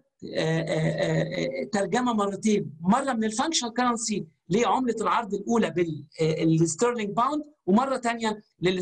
S2: ترجمه مرتين مره من الفانكشنال كرنسي لعمله العرض الاولى بالستيرلينج باوند ومره ثانيه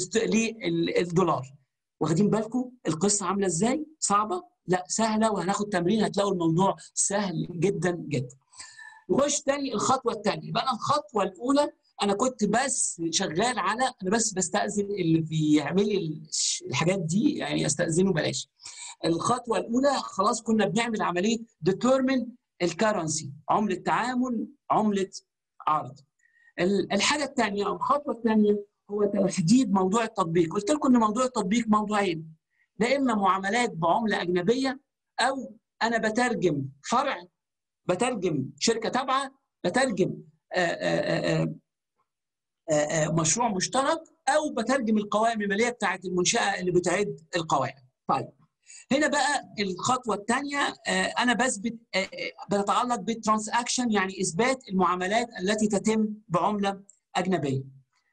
S2: للدولار واخدين بالكم القصه عامله ازاي صعبه لا سهله وهناخد تمرين هتلاقوا الموضوع سهل جدا جدا نخش تاني الخطوه الثانيه بقى الخطوه الاولى انا كنت بس شغال على انا بس بستاذن اللي بيعمل لي الحاجات دي يعني استاذنه بلاش الخطوه الاولى خلاص كنا بنعمل عمليه determine الكرنسي عمله تعامل عمله عرض الحاجه الثانيه او الخطوه الثانيه هو تحديد موضوع التطبيق قلت لكم ان موضوع التطبيق موضوعين لا اما معاملات بعمله اجنبيه او انا بترجم فرع بترجم شركه تابعه بترجم آآ آآ مشروع مشترك او بترجم القوائم الماليه بتاعت المنشاه اللي بتعد القوائم. طيب هنا بقى الخطوه الثانيه انا بثبت بتتعلق بالترانزاكشن يعني اثبات المعاملات التي تتم بعمله اجنبيه.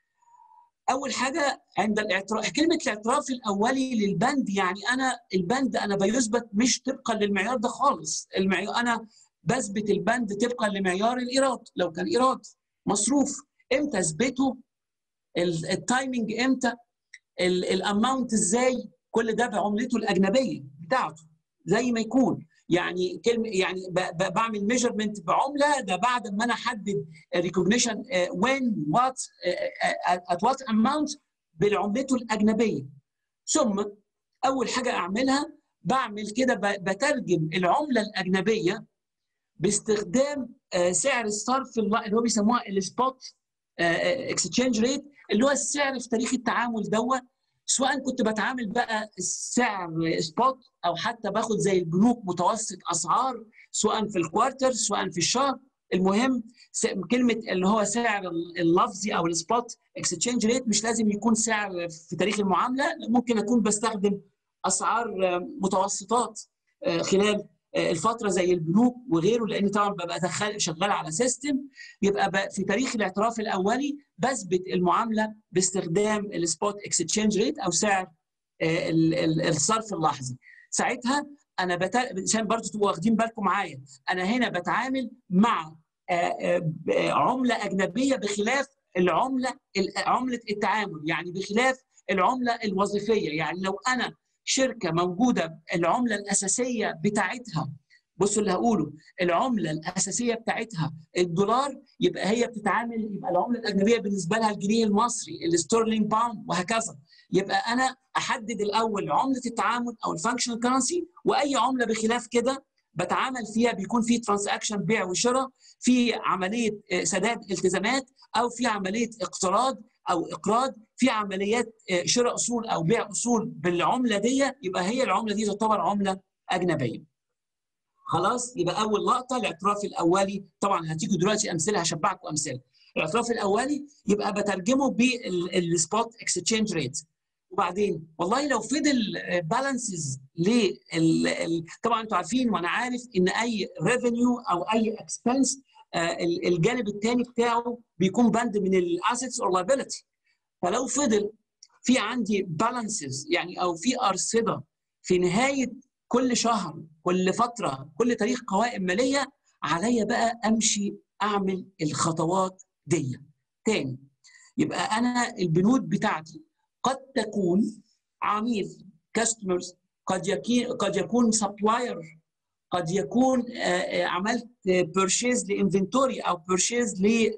S2: اول حاجه عند الاعتراف كلمه الاعتراف الاولي للبند يعني انا البند انا بيثبت مش طبقا للمعيار ده خالص المعيار انا بثبت البند طبقا لمعيار الايراد لو كان ايراد مصروف امتى اثبته التايمنج امتى الاماونت ازاي كل ده بعملته الاجنبيه بتاعته زي ما يكون يعني كلمه يعني بعمل ميجرمنت بعمله ده بعد ما انا احدد ريكوجنيشن وين وات ات وات اماونت بعملته الاجنبيه ثم اول حاجه اعملها بعمل كده بترجم العمله الاجنبيه باستخدام سعر الصرف اللي هو بيسموها السبوت اكسشينج ريت اللي هو السعر في تاريخ التعامل دوت سواء كنت بتعامل بقى السعر سبوت او حتى باخد زي البنوك متوسط اسعار سواء في الكوارتر سواء في الشهر المهم كلمه اللي هو سعر اللفظي او السبوت اكسشينج ريت مش لازم يكون سعر في تاريخ المعامله ممكن اكون بستخدم اسعار متوسطات خلال الفتره زي البنوك وغيره لان طبعا ببقى شغال على سيستم يبقى في تاريخ الاعتراف الاولي بثبت المعامله باستخدام السبوت اكسشينج ريت او سعر الصرف اللحظي ساعتها انا بت... عشان برضه تبقوا واخدين بالكم معايا انا هنا بتعامل مع عمله اجنبيه بخلاف العمله عمله التعامل يعني بخلاف العمله الوظيفيه يعني لو انا شركه موجوده العمله الاساسيه بتاعتها بصوا اللي هقوله العمله الاساسيه بتاعتها الدولار يبقى هي بتتعامل يبقى العمله الاجنبيه بالنسبه لها الجنيه المصري الستيرلينج باوند وهكذا يبقى انا احدد الاول عمله التعامل او الفانكشنال كرنسي واي عمله بخلاف كده بتعامل فيها بيكون في ترانزاكشن بيع وشراء في عمليه سداد التزامات او في عمليه اقتراض او اقراض في عمليات شراء اصول او بيع اصول بالعمله دي يبقى هي العمله دي تعتبر عمله اجنبيه. خلاص يبقى اول لقطه الاعتراف الاولي طبعا هتيجوا دلوقتي امثله هشبعكم امثله الاعتراف الاولي يبقى بترجمه بالسبوت اكسشينج ريت وبعدين والله لو فضل بالانسز لل طبعا انتوا عارفين وانا عارف ان اي ريفينيو او اي اكسبنس الجانب الثاني بتاعه بيكون بند من الاسيتس اور liability فلو فضل في عندي بالانسز يعني او في ارصده في نهايه كل شهر كل فتره كل تاريخ قوائم ماليه عليا بقى امشي اعمل الخطوات دي تاني يبقى انا البنود بتاعتي قد تكون عميل كاستمرز قد يكون قد يكون سبلاير قد يكون عملت بيرشيز لانفنتوري او بيرشيز ل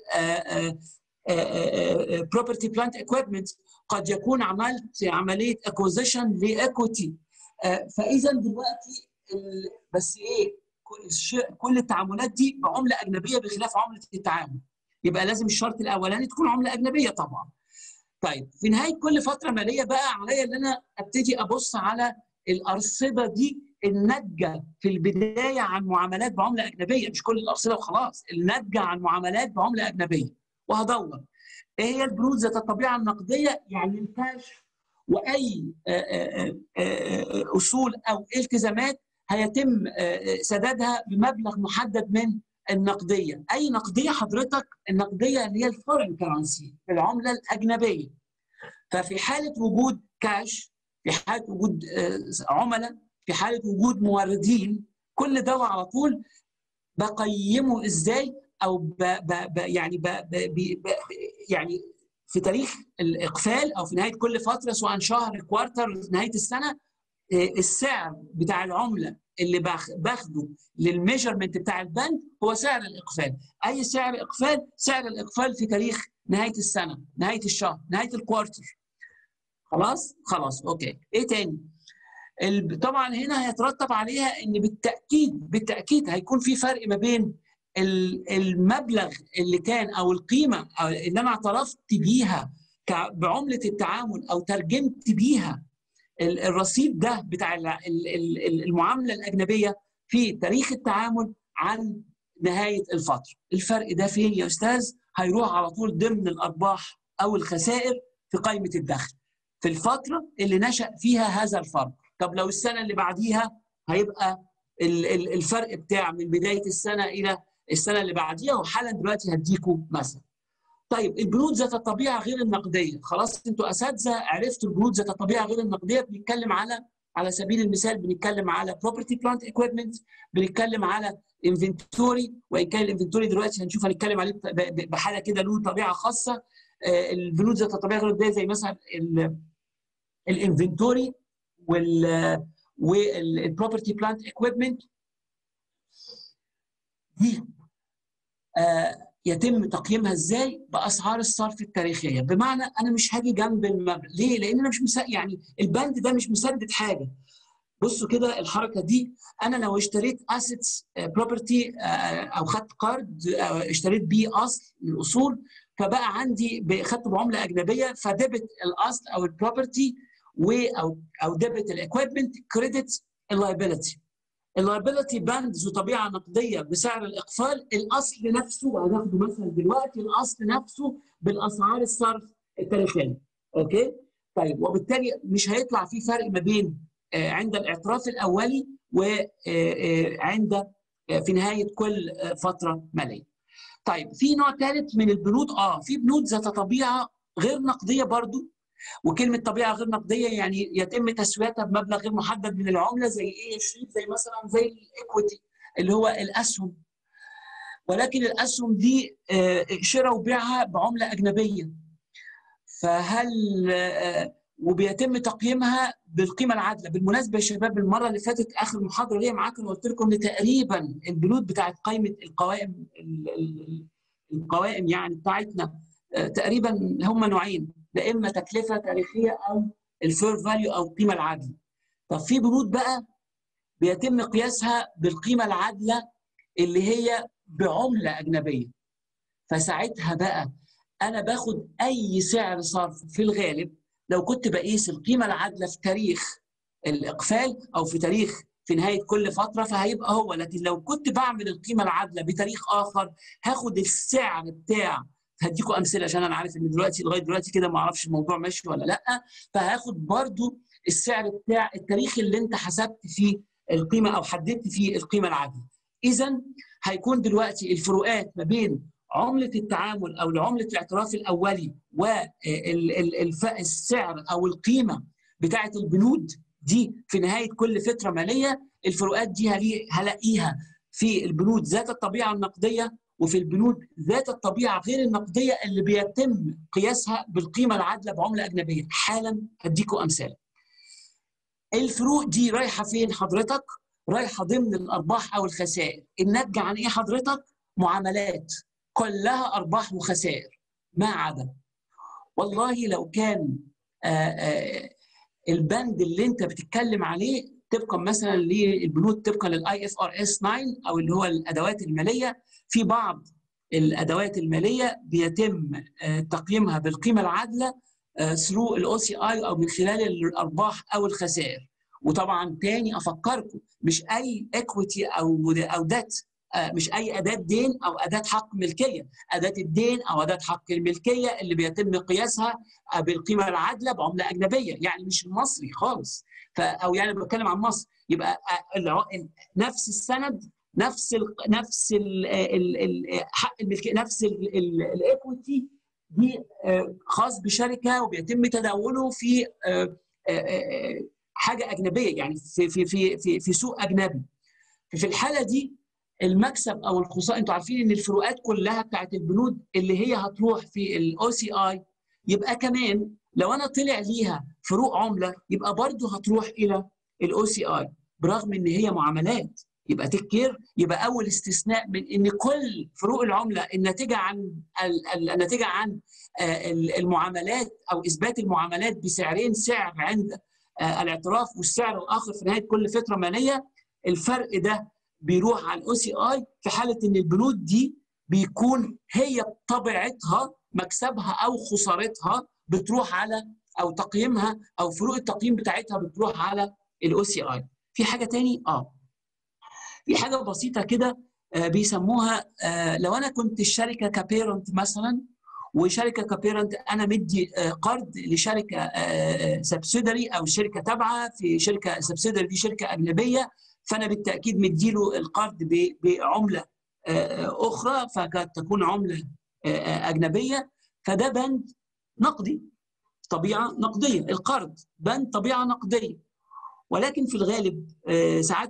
S2: بروبرتي بلانت اكويبمنت قد يكون عملت عمليه اكوزيشن لايكويتي فاذا دلوقتي بس ايه كل التعاملات دي بعمله اجنبيه بخلاف عمله التعامل يبقى لازم الشرط الاولاني تكون عمله اجنبيه طبعا طيب في نهايه كل فتره ماليه بقى عليا ان انا ابتدي ابص على الارصده دي الناتجه في البدايه عن معاملات بعمله اجنبيه مش كل الارصده وخلاص الناتجه عن معاملات بعمله اجنبيه وهدور ايه هي البنود ذات الطبيعه النقديه يعني الكاش واي اصول او التزامات هيتم سدادها بمبلغ محدد من النقديه، اي نقديه حضرتك النقديه اللي هي الفورين كرنسي العمله الاجنبيه. ففي حاله وجود كاش في حاله وجود عملاء في حاله وجود موردين كل ده على طول بقيمه ازاي او ب ب ب يعني ب ب ب يعني في تاريخ الاقفال او في نهايه كل فتره سواء شهر كوارتر نهايه السنه السعر بتاع العمله اللي باخده للميجرمنت بتاع البند هو سعر الاقفال اي سعر اقفال سعر الاقفال في تاريخ نهايه السنه نهايه الشهر نهايه الكوارتر خلاص خلاص اوكي ايه تاني طبعا هنا هيترتب عليها ان بالتاكيد بالتاكيد هيكون في فرق ما بين المبلغ اللي كان او القيمه اللي انا اعترفت بيها بعمله التعامل او ترجمت بيها الرصيد ده بتاع المعامله الاجنبيه في تاريخ التعامل عن نهايه الفتره الفرق ده فين يا استاذ هيروح على طول ضمن الارباح او الخسائر في قائمه الدخل في الفتره اللي نشا فيها هذا الفرق طب لو السنه اللي بعديها هيبقى الفرق بتاع من بدايه السنه الى السنه اللي بعديها وحالا دلوقتي هديكم مثلا طيب البنود ذات الطبيعه غير النقديه خلاص انتوا اساتذه عرفتوا البنود ذات الطبيعه غير النقديه بنتكلم على على سبيل المثال بنتكلم على property plant equipment بنتكلم على انفنتوري وان كان الانفنتوري دلوقتي هنشوف هنتكلم عليه بحاله كده له طبيعه خاصه البنود ذات الطبيعه غير النقديه زي مثلا الانفنتوري وال والبروبرتي بلانت اكويبمنت دي آه يتم تقييمها ازاي باسعار الصرف التاريخيه بمعنى انا مش هاجي جنب المبلغ ليه لان انا مش مسا... يعني البند ده مش مسدد حاجه بصوا كده الحركه دي انا لو اشتريت اسيتس بروبرتي او خدت قرض اشتريت بيه اصل من الاصول فبقى عندي خدته بعمله اجنبيه فدبت الاصل او البروبرتي و او او ديبت الاكويبمنت كريدت اللايبيلتي اللايبيلتي باند ذو طبيعه نقديه بسعر الاقفال الاصل نفسه هناخده مثلا دلوقتي الاصل نفسه بالاسعار الصرف التاريخيه اوكي طيب وبالتالي مش هيطلع في فرق ما بين عند الاعتراف الاولي وعند في نهايه كل فتره ماليه طيب في نوع ثالث من البنود اه في بنود ذات طبيعه غير نقديه برضو وكلمه طبيعه غير نقديه يعني يتم تسويتها بمبلغ غير محدد من العمله زي ايه يا شريف زي مثلا زي الايكويتي اللي هو الاسهم ولكن الاسهم دي شراء وبيعها بعمله اجنبيه فهل وبيتم تقييمها بالقيمه العادله بالمناسبه يا شباب المره اللي فاتت اخر محاضره ليا معاكم قلت لكم ان تقريبا البنود بتاعت قائمه القوائم القوائم يعني بتاعتنا تقريبا هم نوعين لا اما تكلفه تاريخيه او الفير فاليو او القيمه العادله. طب في بنود بقى بيتم قياسها بالقيمه العادله اللي هي بعمله اجنبيه. فساعتها بقى انا باخد اي سعر صرف في الغالب لو كنت بقيس القيمه العادله في تاريخ الاقفال او في تاريخ في نهايه كل فتره فهيبقى هو لكن لو كنت بعمل القيمه العادله بتاريخ اخر هاخد السعر بتاع هديكم امثله عشان انا عارف ان دلوقتي لغايه دلوقتي كده ما اعرفش الموضوع ماشي ولا لا فهاخد برضو السعر بتاع التاريخ اللي انت حسبت فيه القيمه او حددت فيه القيمه العادله اذا هيكون دلوقتي الفروقات ما بين عمله التعامل او عمله الاعتراف الاولي والسعر او القيمه بتاعه البنود دي في نهايه كل فتره ماليه الفروقات دي هلاقيها في البنود ذات الطبيعه النقديه وفي البنود ذات الطبيعه غير النقديه اللي بيتم قياسها بالقيمه العادله بعمله اجنبيه حالا هديكم امثله الفروق دي رايحه فين حضرتك رايحه ضمن الارباح او الخسائر الناتجه عن ايه حضرتك معاملات كلها ارباح وخسائر ما عدا والله لو كان آآ آآ البند اللي انت بتتكلم عليه طبقا مثلا للبنود طبقا للاي اف ار اس 9 او اللي هو الادوات الماليه في بعض الادوات الماليه بيتم تقييمها بالقيمه العادله ثرو الاو سي اي او من خلال الارباح او الخسائر وطبعا تاني افكركم مش اي اكويتي او او دات مش اي اداه دين او اداه حق ملكيه اداه الدين او اداه حق الملكيه اللي بيتم قياسها بالقيمه العادله بعمله اجنبيه يعني مش المصري خالص او يعني بتكلم عن مصر يبقى نفس السند نفس ال نفس ال ال حق الملكيه نفس الايكويتي دي خاص بشركه وبيتم تداوله في حاجه اجنبيه يعني في في في في, في سوق اجنبي في الحاله دي المكسب او الخساره انتوا عارفين ان الفروقات كلها بتاعت البنود اللي هي هتروح في الاو سي اي يبقى كمان لو انا طلع ليها فروق عمله يبقى برضه هتروح الى الاو سي اي برغم ان هي معاملات يبقى تكير يبقى اول استثناء من ان كل فروق العمله الناتجه عن الناتجه عن المعاملات او اثبات المعاملات بسعرين سعر عند الاعتراف والسعر الاخر في نهايه كل فتره ماليه الفرق ده بيروح على الاو سي اي في حاله ان البنود دي بيكون هي طبيعتها مكسبها او خسارتها بتروح على او تقييمها او فروق التقييم بتاعتها بتروح على الاو سي اي في حاجه تاني اه في حاجه بسيطه كده آه بيسموها آه لو انا كنت الشركه كبيرنت مثلا وشركه كبيرنت انا مدي آه قرض لشركه سبسيدري او شركه تابعه في شركه سبسيدري دي شركه اجنبيه فانا بالتاكيد مديله القرض بعمله اخرى فقد تكون عمله اجنبيه فده بند نقدي طبيعه نقديه القرض بند طبيعه نقديه ولكن في الغالب ساعات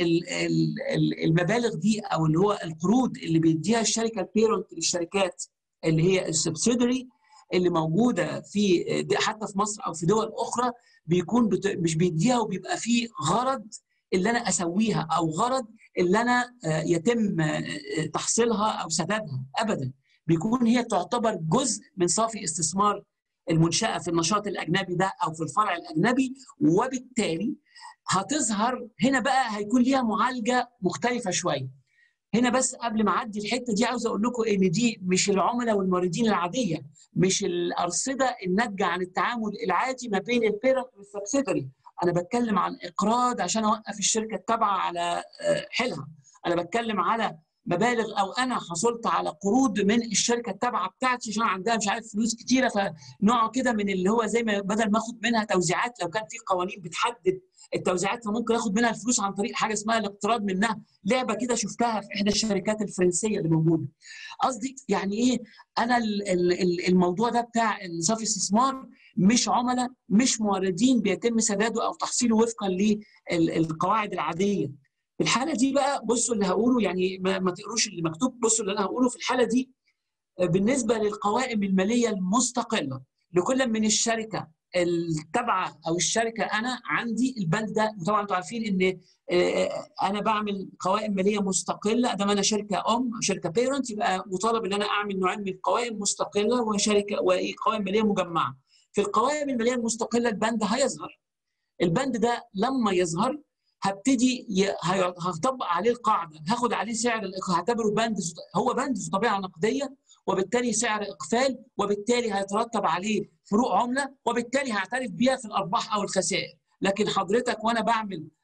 S2: المبالغ دي او اللي هو القروض اللي بيديها الشركه البيرنت للشركات اللي هي السبسيدري اللي موجوده في حتى في مصر او في دول اخرى بيكون مش بيديها وبيبقى فيه غرض اللي انا اسويها او غرض اللي انا يتم تحصيلها او سدادها ابدا بيكون هي تعتبر جزء من صافي استثمار المنشاه في النشاط الاجنبي ده او في الفرع الاجنبي وبالتالي هتظهر هنا بقى هيكون ليها معالجه مختلفه شويه هنا بس قبل ما اعدي الحته دي عاوز اقول لكم ان دي مش العملاء والموردين العاديه مش الارصده الناتجه عن التعامل العادي ما بين البيرنت والسبسيدري انا بتكلم عن اقراض عشان اوقف الشركه التابعه على حيلها انا بتكلم على مبالغ او انا حصلت على قروض من الشركه التابعه بتاعتي عشان عندها مش عارف فلوس كتيره فنوع كده من اللي هو زي ما بدل ما اخد منها توزيعات لو كان في قوانين بتحدد التوزيعات فممكن اخد منها الفلوس عن طريق حاجه اسمها الاقتراض منها لعبه كده شفتها في احدى الشركات الفرنسيه اللي موجوده قصدي يعني ايه انا الموضوع ده بتاع صافي استثمار مش عملاء مش موردين بيتم سداده او تحصيله وفقا للقواعد العاديه في الحاله دي بقى بصوا اللي هقوله يعني ما, ما تقروش اللي مكتوب بصوا اللي انا هقوله في الحاله دي بالنسبه للقوائم الماليه المستقله لكل من الشركه التابعه او الشركه انا عندي البند ده وطبعا انتوا عارفين ان انا بعمل قوائم ماليه مستقله ادام انا شركه ام شركه بيرنت يبقى مطالب ان انا اعمل نوعين من القوائم مستقله وشركه وقوائم ماليه مجمعه. في القوائم الماليه المستقله البند هيظهر. البند ده لما يظهر هبتدي هطبق عليه القاعده هاخد عليه سعر هعتبره بند هو بند طبيعه نقديه وبالتالي سعر اقفال وبالتالي هيترتب عليه فروق عمله وبالتالي هعترف بيها في الارباح او الخسائر لكن حضرتك وانا بعمل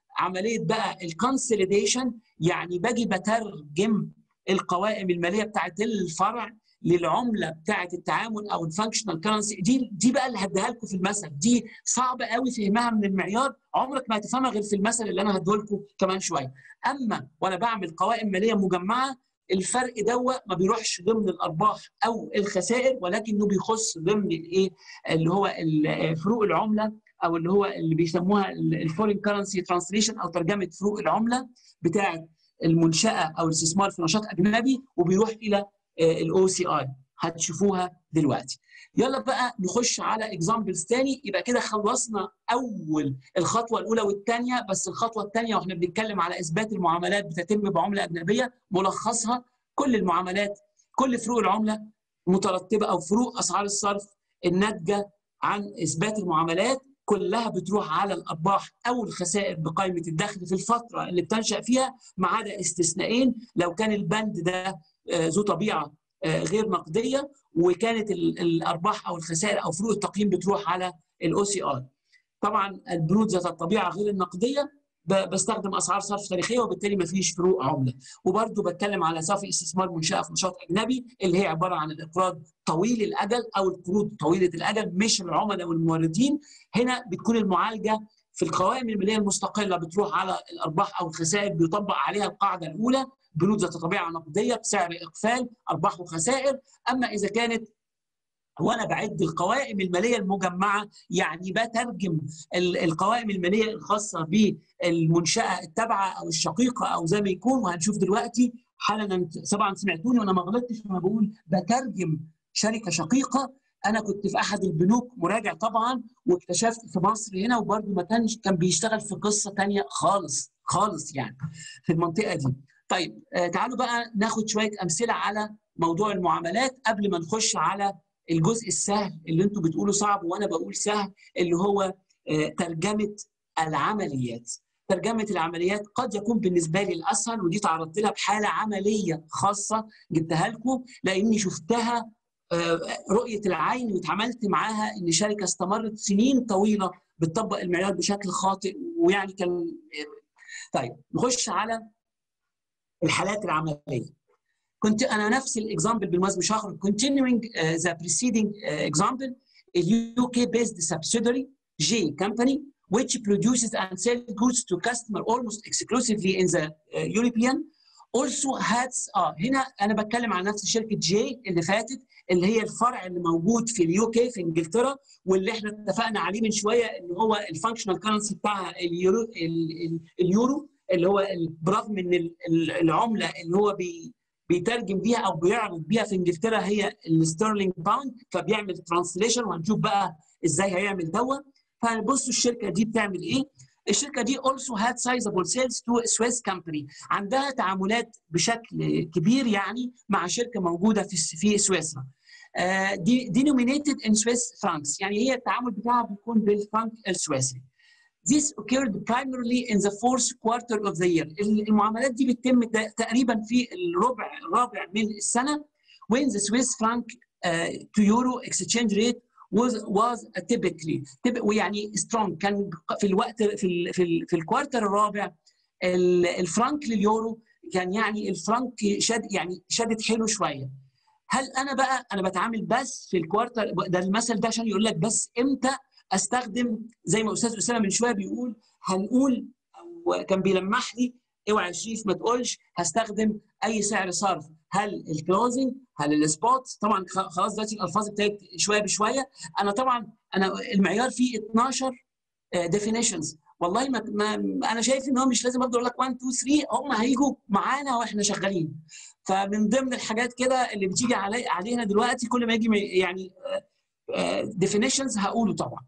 S2: عمليه بقى الكونسوليديشن يعني باجي بترجم القوائم الماليه بتاعت الفرع للعمله بتاعه التعامل او الفانكشنال كرنسي دي دي بقى اللي هديها لكم في المثل دي صعبه قوي فهمها من المعيار عمرك ما هتفهمها غير في المثل اللي انا هديه لكم كمان شويه اما وانا بعمل قوائم ماليه مجمعه الفرق دوا ما بيروحش ضمن الارباح او الخسائر ولكنه بيخص ضمن الايه اللي هو فروق العمله او اللي هو اللي بيسموها الفورين كرنسي ترانسليشن او ترجمه فروق العمله بتاعه المنشاه او الاستثمار في نشاط اجنبي وبيروح الى الاو سي اي هتشوفوها دلوقتي يلا بقى نخش على اكزامبلز تاني يبقى كده خلصنا اول الخطوه الاولى والثانيه بس الخطوه الثانيه واحنا بنتكلم على اثبات المعاملات بتتم بعمله اجنبيه ملخصها كل المعاملات كل فروق العمله مترتبه او فروق اسعار الصرف الناتجه عن اثبات المعاملات كلها بتروح على الارباح او الخسائر بقائمه الدخل في الفتره اللي بتنشا فيها ما عدا استثنائين لو كان البند ده ذو طبيعه غير نقديه وكانت الارباح او الخسائر او فروق التقييم بتروح على الاو سي ار. طبعا البنود ذات الطبيعه غير النقديه بستخدم اسعار صرف تاريخيه وبالتالي ما فيش فروق عمله وبرده بتكلم على صافي استثمار منشاه في نشاط اجنبي اللي هي عباره عن الاقراض طويل الاجل او القروض طويله الاجل مش العملاء والموردين هنا بتكون المعالجه في القوائم الماليه المستقله بتروح على الارباح او الخسائر بيطبق عليها القاعده الاولى بنود ذات طبيعه نقديه بسعر اقفال ارباح وخسائر اما اذا كانت وانا بعد القوائم الماليه المجمعه يعني بترجم القوائم الماليه الخاصه بالمنشاه التابعه او الشقيقه او زي ما يكون وهنشوف دلوقتي حالا طبعا سمعتوني وانا ما غلطتش وانا بقول بترجم شركه شقيقه انا كنت في احد البنوك مراجع طبعا واكتشفت في مصر هنا وبرده ما كانش كان بيشتغل في قصه ثانيه خالص خالص يعني في المنطقه دي طيب آه تعالوا بقى ناخد شويه امثله على موضوع المعاملات قبل ما نخش على الجزء السهل اللي انتوا بتقولوا صعب وانا بقول سهل اللي هو آه ترجمه العمليات ترجمه العمليات قد يكون بالنسبه لي الاسهل ودي تعرضت لها بحاله عمليه خاصه جبتها لكم لاني شفتها آه رؤيه العين واتعاملت معاها ان شركه استمرت سنين طويله بتطبق المعيار بشكل خاطئ ويعني كان طيب نخش على الحالات العمليه كنت انا نفس الاكزامبل بالمناسبه مش هخرج continuing uh, the preceding uh, example a UK based subsidiary J company which produces and sells goods to customer almost exclusively in the uh, European also has اه هنا انا بتكلم عن نفس شركه جي اللي فاتت اللي هي الفرع اللي موجود في اليو كي في انجلترا واللي احنا اتفقنا عليه من شويه ان هو الفانكشنال كرنسي بتاعها اليورو اليورو اللي هو برغم ان العمله اللي هو بي بيترجم بيها او بيعرض بيها في انجلترا هي الستيرلينج باوند فبيعمل ترانسليشن وهنشوف بقى ازاي هيعمل دوت فبصوا الشركه دي بتعمل ايه الشركه دي also had sizable sales to Swiss company عندها تعاملات بشكل كبير يعني مع شركه موجوده في في سويسرا uh, denominated in Swiss francs يعني هي التعامل بتاعها بيكون بالفرنك السويسري This occurred primarily in the fourth quarter of the year. المعاملات دي بتتم تقريبا في الربع الرابع من السنة when the Swiss franc uh, to euro exchange rate was was typically ويعني strong كان في الوقت في ال في, ال في الكوارتر الرابع الفرنك لليورو كان يعني الفرنك شد يعني شدت حلو شويه هل انا بقى انا بتعامل بس في الكوارتر ده المثل ده عشان يقول لك بس امتى استخدم زي ما استاذ اسامه من شويه بيقول هنقول او كان بيلمح لي اوعى يا شريف ما تقولش هستخدم اي سعر صرف هل الكلوزنج هل السبوت طبعا خلاص دلوقتي الالفاظ ابتدت شويه بشويه انا طبعا انا المعيار فيه 12 ديفينيشنز والله ما, ما انا شايف ان هو مش لازم افضل اقول لك 1 2 3 هم هيجوا معانا واحنا شغالين فمن ضمن الحاجات كده اللي بتيجي علي علينا دلوقتي كل ما يجي يعني ديفينيشنز هقوله طبعا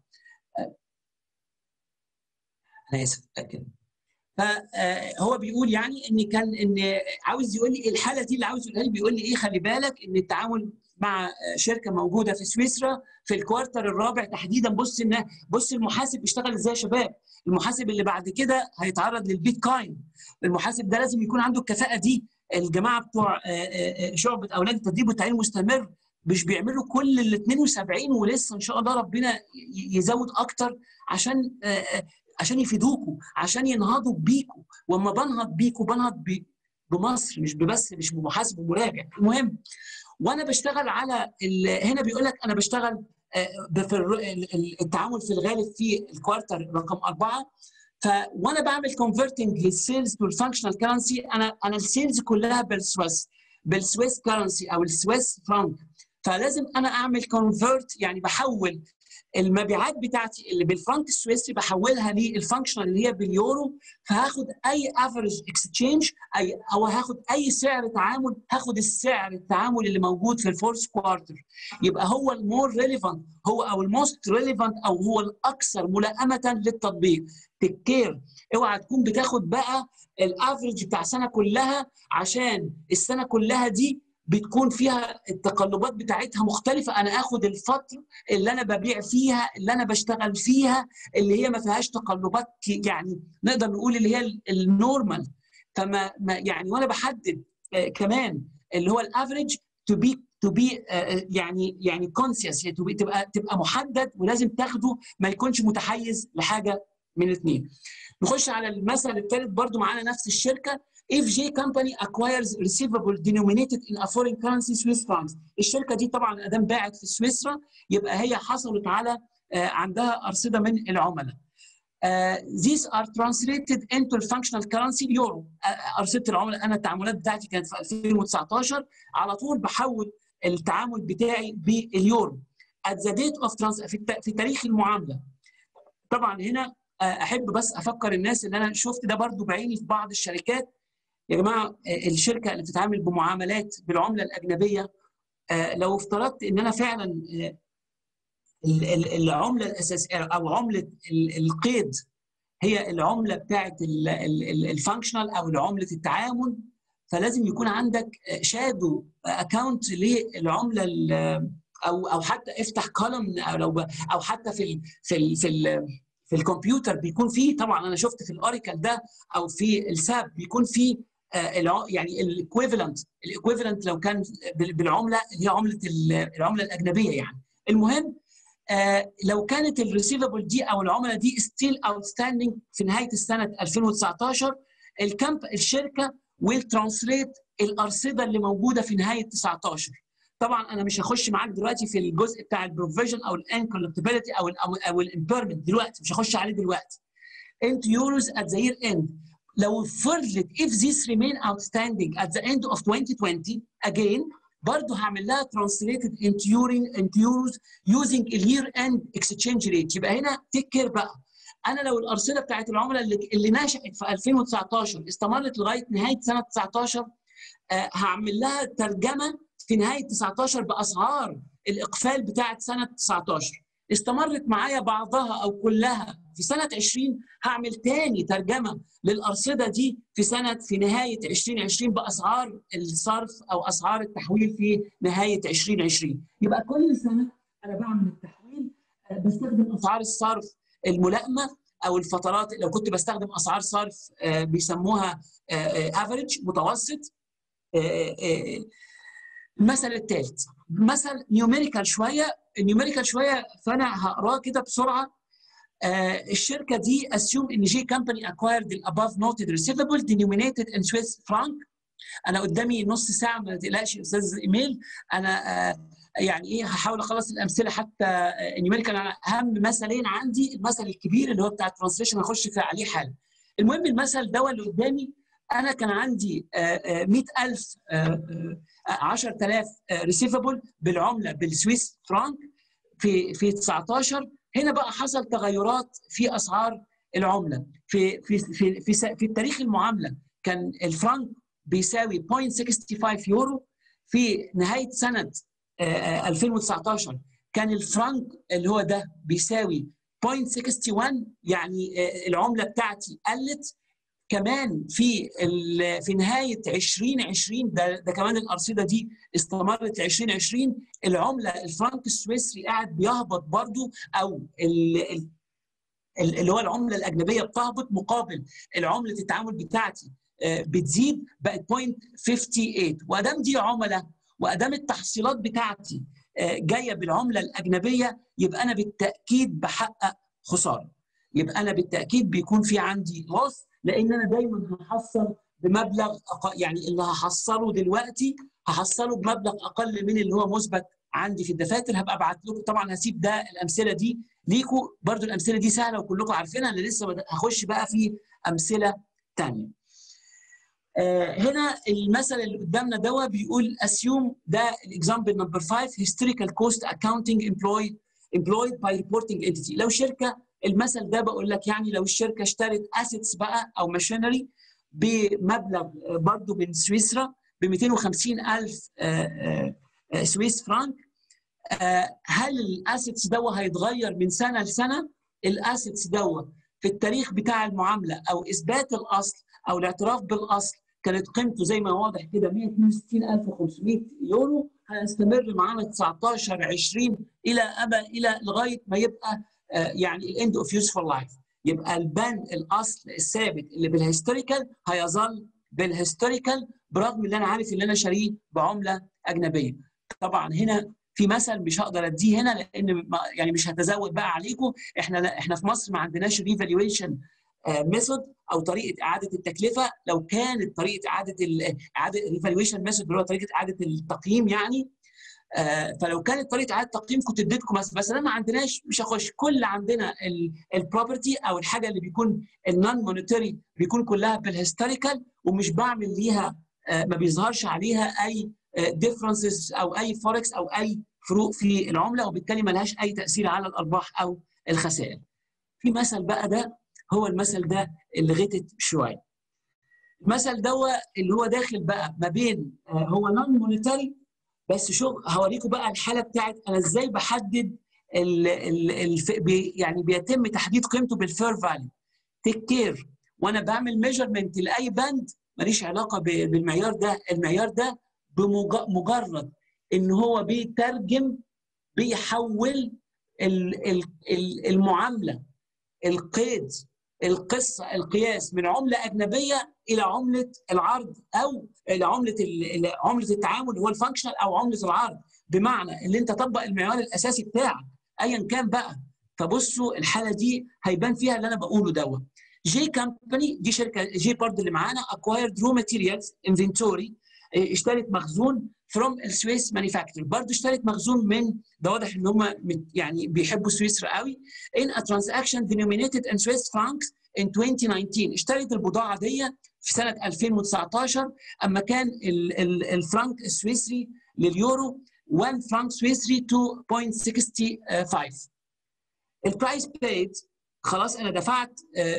S2: انا اسف كده فهو بيقول يعني ان كان ان عاوز يقول لي الحاله دي اللي عاوز يقولها لي بيقول لي ايه خلي بالك ان التعامل مع شركه موجوده في سويسرا في الكوارتر الرابع تحديدا بص ان بص المحاسب بيشتغل ازاي يا شباب المحاسب اللي بعد كده هيتعرض للبيتكوين المحاسب ده لازم يكون عنده الكفاءه دي الجماعه بتوع شعبه اولاد التدريب والتعليم المستمر مش بيعملوا كل ال 72 ولسه ان شاء الله ربنا يزود اكتر عشان عشان يفيدوكوا عشان ينهضوا بيكوا واما بنهض بيكوا بنهض بمصر مش بس مش بمحاسب ومراجع المهم وانا بشتغل على هنا بيقول لك انا بشتغل في التعامل في الغالب في الكوارتر رقم اربعه ف وانا بعمل كونفرتنج للسيلز تو الفانكشنال كرنسي انا انا السيلز كلها بالسويس بالسويس كرنسي او السويس فرانك فلازم انا اعمل كونفرت يعني بحول المبيعات بتاعتي اللي بالفرنك السويسري بحولها للفانكشنال اللي هي باليورو فهاخد اي افريج اكسشينج اي او هاخد اي سعر تعامل هاخد السعر التعامل اللي موجود في الفورث كوارتر يبقى هو المور ريليفانت هو او الموست ريليفانت او هو الاكثر ملائمه للتطبيق تكير اوعى تكون بتاخد بقى الافريج بتاع السنه كلها عشان السنه كلها دي بتكون فيها التقلبات بتاعتها مختلفة أنا آخد الفترة اللي أنا ببيع فيها اللي أنا بشتغل فيها اللي هي ما فيهاش تقلبات يعني نقدر نقول اللي هي النورمال فما ما يعني وأنا بحدد آه كمان اللي هو الافريج تو بي تو بي يعني يعني كونسيوس تبقى تبقى محدد ولازم تاخده ما يكونش متحيز لحاجه من الاثنين. نخش على المثل الثالث برضو معانا نفس الشركه if J company acquires receivable denominated in a foreign currency Swiss francs الشركه دي طبعا ادام باعت في سويسرا يبقى هي حصلت على عندها ارصده من العملاء Uh, these are translated into the functional currency اليورو uh, ارصده العملاء انا التعاملات بتاعتي كانت في 2019 على طول بحول التعامل بتاعي باليورو at the date of trans في, في تاريخ المعامله طبعا هنا احب بس افكر الناس اللي انا شفت ده برضو بعيني في بعض الشركات يا جماعه الشركه اللي بتتعامل بمعاملات بالعمله الاجنبيه لو افترضت ان انا فعلا العمله الاساسيه او عمله القيد هي العمله بتاعه الفانكشنال او عمله التعامل فلازم يكون عندك شادو اكونت للعمله او او حتى افتح كولم او لو او حتى في ال في ال في ال في الكمبيوتر بيكون فيه طبعا انا شفت في الاوريكل ده او في الساب بيكون فيه يعني الايكويفالنت الايكويفالنت لو كان بالعمله اللي هي عمله العمله الاجنبيه يعني المهم لو كانت الريسيفبل دي او العمله دي ستيل اوتستاندينج في نهايه السنه 2019 الكامب الشركه ويل ترانسليت الارصده اللي موجوده في نهايه 19 طبعا انا مش هخش معاك دلوقتي في الجزء بتاع البروفيجن او الانكولكتابيلتي او ال او الامبيرمنت دلوقتي مش هخش عليه دلوقتي انت يوروز ات ذا يير اند لو فرضت if this remain outstanding at the end of 2020 again برضه هعمل لها translated into euros into euros using a year end exchange rate يبقى هنا تيك كير بقى انا لو الارصده بتاعت العملاء اللي, اللي نشات في 2019 استمرت لغايه نهايه سنه 19 آه هعمل لها ترجمه في نهايه 19 باسعار الاقفال بتاعت سنه 19 استمرت معايا بعضها او كلها في سنه 20 هعمل تاني ترجمه للارصده دي في سنه في نهايه 2020 باسعار الصرف او اسعار التحويل في نهايه 2020 يبقى كل سنه انا بعمل التحويل بستخدم اسعار الصرف الملائمه او الفترات لو كنت بستخدم اسعار صرف بيسموها افريج متوسط المثل الثالث مثل نيوميريكال شويه نيوميريكال شويه فانا هقراه كده بسرعه آه الشركه دي assume ان جي كمباني acquired the above noted receivable denominated in Swiss franc انا قدامي نص ساعه ما تقلقش يا استاذ ايميل انا آه يعني ايه هحاول اخلص الامثله حتى آه نيوميريكال انا اهم مثلين عندي المثل الكبير اللي هو بتاع الترانسليشن هخش في عليه حالا المهم المثل ده اللي قدامي انا كان عندي 100000 10000 ريسيفبل بالعمله بالسويس فرانك في في 19 هنا بقى حصل تغيرات في اسعار العمله في في في في, في التاريخ المعامله كان الفرنك بيساوي 0.65 يورو في نهايه سنه 2019 كان الفرنك اللي هو ده بيساوي 0.61 يعني العمله بتاعتي قلت كمان في في نهايه 2020 ده ده كمان الارصده دي استمرت 2020 العمله الفرنك السويسري قاعد بيهبط برضو او اللي هو العمله الاجنبيه بتهبط مقابل العمله التعامل بتاعتي بتزيد بقت 0.58 وادام دي عمله وادام التحصيلات بتاعتي جايه بالعمله الاجنبيه يبقى انا بالتاكيد بحقق خساره يبقى انا بالتاكيد بيكون في عندي لوس لان انا دايما هحصل بمبلغ أقل يعني اللي هحصله دلوقتي هحصله بمبلغ اقل من اللي هو مثبت عندي في الدفاتر هبقى ابعت لكم طبعا هسيب ده الامثله دي ليكم برضو الامثله دي سهله وكلكم عارفينها انا لسه هخش بقى في امثله ثانيه آه هنا المثل اللي قدامنا دوا بيقول assume ده الاكزامبل نمبر 5 historical cost accounting employed employed by reporting entity لو شركه المثل ده بقول لك يعني لو الشركه اشترت اسيتس بقى او ماشينري بمبلغ برضو من سويسرا ب 250 الف سويس فرانك هل الاسيتس دوا هيتغير من سنه لسنه الاسيتس دوا في التاريخ بتاع المعامله او اثبات الاصل او الاعتراف بالاصل كانت قيمته زي ما واضح كده 162500 يورو هيستمر معانا 19 20 الى ابا الى لغايه ما يبقى يعني الاند اوف يوسفول لايف يبقى البند الاصل الثابت اللي بالهيستوريكال هيظل بالهيستوريكال برغم اللي انا عارف اللي انا شاريه بعمله اجنبيه طبعا هنا في مثل مش هقدر اديه هنا لان يعني مش هتزود بقى عليكم احنا احنا في مصر ما عندناش ريفالويشن ميثود او طريقه اعاده التكلفه لو كانت طريقه اعاده اعاده ريفالويشن ميثود اللي هو طريقه اعاده التقييم يعني آه فلو كانت طريقه اعاده التقييم كنت اديتكم بس بس انا ما عندناش مش هخش كل عندنا البروبرتي او الحاجه اللي بيكون النون مونيتري بيكون كلها بالهيستوريكال ومش بعمل ليها آه ما بيظهرش عليها اي ديفرنسز او اي فوركس او اي فروق في العمله وبالتالي ما لهاش اي تاثير على الارباح او الخسائر. في مثل بقى ده هو المثل ده اللي غتت شويه. المثل دوا اللي هو داخل بقى ما بين آه هو نون مونيتري بس شوف هوريكم بقى الحاله بتاعت انا ازاي بحدد ال ال ال بي يعني بيتم تحديد قيمته بالفير فاليو تيك كير وانا بعمل ميجرمنت لاي بند ماليش علاقه بالمعيار ده المعيار ده بمجرد ان هو بيترجم بيحول المعامله القيد القصه القياس من عمله اجنبيه الى عمله العرض او الى عمله عمله التعامل هو الفانكشنال او عمله العرض بمعنى ان انت تطبق المعيار الاساسي بتاعك ايا كان بقى فبصوا الحاله دي هيبان فيها اللي انا بقوله دوت جي كامباني دي شركه جي برضه اللي معانا اكوايرد رو ماتيريالز انفنتوري اشترت مخزون فروم السويس مانيفاكتشر برضه اشترت مخزون من ده واضح ان هم يعني بيحبوا سويسرا قوي in a transaction denominated in Swiss francs in 2019 اشترت البضاعه دي في سنه 2019 اما كان ال ال الفرنك السويسري لليورو 1 فرنك سويسري 2.65 البرايس بيد خلاص انا دفعت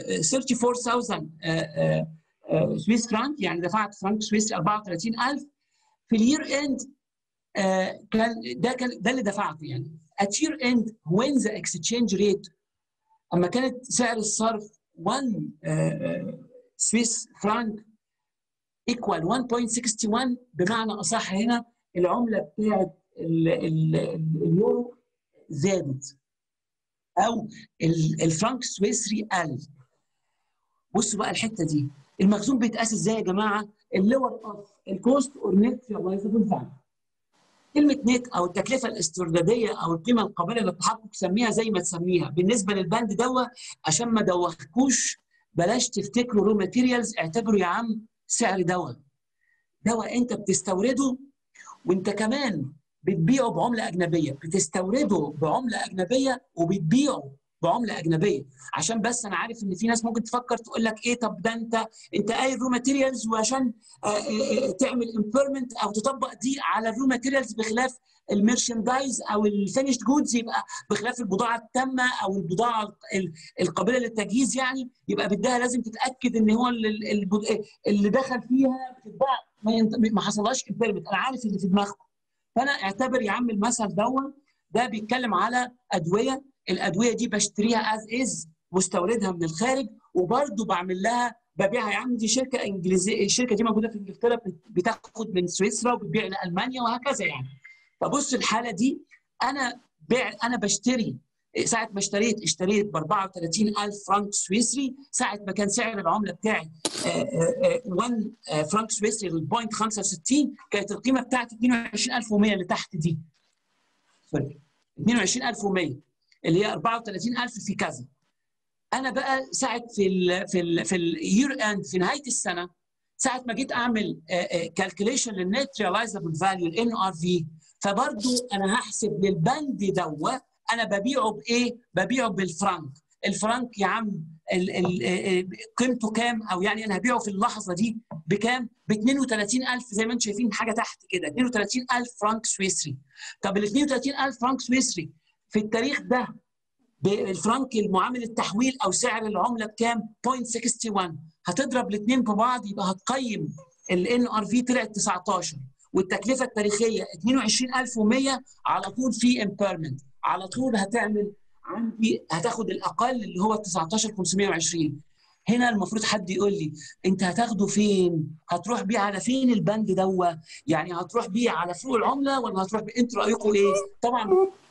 S2: 34000 سويس فرانك يعني دفعت فرانك سويسري 34000 في الير اند كان ده كان ده اللي دفعته يعني at year end when the exchange rate اما كانت سعر الصرف 1 سويس فرانك ايكوال 1.61 بمعنى اصح هنا العمله بتاعت اليورو زادت او الفرنك السويسري قل بصوا بقى الحته دي المخزون بيتقاس ازاي يا جماعه اللور اوف الكوست اور نت ريلايزبل فاليو كلمه نت او التكلفه الاسترداديه او القيمه القابله للتحقق سميها زي ما تسميها بالنسبه للبند دوا عشان ما دوخكوش بلاش تفتكروا رو ماتيريالز اعتبروا يا عم سعر دواء دواء انت بتستورده وانت كمان بتبيعه بعمله اجنبيه بتستورده بعمله اجنبيه وبتبيعه بعمله اجنبيه عشان بس انا عارف ان في ناس ممكن تفكر تقول لك ايه طب ده انت انت قايل رو ماتيريالز وعشان تعمل امبيرمنت او تطبق دي على الرو ماتيريالز بخلاف الميرشندايز او الفينيشد جودز يبقى بخلاف البضاعه التامه او البضاعه القابله للتجهيز يعني يبقى بدها لازم تتاكد ان هو اللي دخل فيها بتتباع ما حصلهاش امبيرمنت انا عارف اللي في دماغكم فانا اعتبر يا عم المثل دوت ده بيتكلم على ادويه الادويه دي بشتريها از از مستوردها من الخارج وبرده بعمل لها ببيعها يا عم دي شركه انجليزيه الشركه دي موجوده في انجلترا بتاخد من سويسرا وبتبيع لالمانيا وهكذا يعني فبص الحاله دي انا بيع انا بشتري ساعة ما اشتريت اشتريت ب 34000 فرنك سويسري ساعة ما كان سعر العملة بتاعي 1 فرنك سويسري للبوينت 65 كانت القيمة بتاعتي 22100 اللي تحت دي سوري 22100 اللي هي 34000 في كذا انا بقى ساعه في ال في ال في اليير اند في نهايه السنه ساعه ما جيت اعمل كالكوليشن للنت ريلايزابل فاليو الان ار في فبرضه انا هحسب للبند دوا انا ببيعه بايه؟ ببيعه بالفرنك الفرنك يا عم قيمته كام او يعني انا هبيعه في اللحظه دي بكام؟ ب 32000 زي ما انتم شايفين حاجه تحت كده 32000 فرنك سويسري طب ال 32000 فرنك سويسري في التاريخ ده بالفرنك المعامل التحويل او سعر العمله بكام؟ 0.61 هتضرب الاثنين ببعض يبقى هتقيم الان ار في طلعت 19 والتكلفه التاريخيه 22100 على طول في امبيرمنت على طول هتعمل عندي هتاخد الاقل اللي هو 19520 هنا المفروض حد يقول لي انت هتاخده فين؟ هتروح بيه على فين البند دوا؟ يعني هتروح بيه على فروق العمله ولا هتروح بيه انتوا رايكم ايه؟ طبعا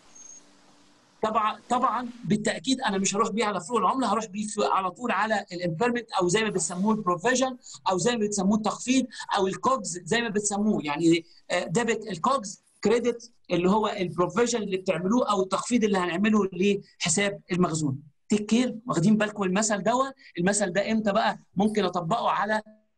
S2: طبعا طبعا بالتاكيد انا مش هروح بيه على فروق العمله هروح بيه على طول على الامبيرمنت او زي ما بتسموه البروفيجن او زي ما بتسموه التخفيض او الكوجز زي ما بتسموه يعني ديبت الكوجز كريدت اللي هو البروفيجن اللي بتعملوه او التخفيض اللي هنعمله لحساب المخزون تيك كير واخدين بالكم المثل دوا المثل ده امتى بقى ممكن اطبقه على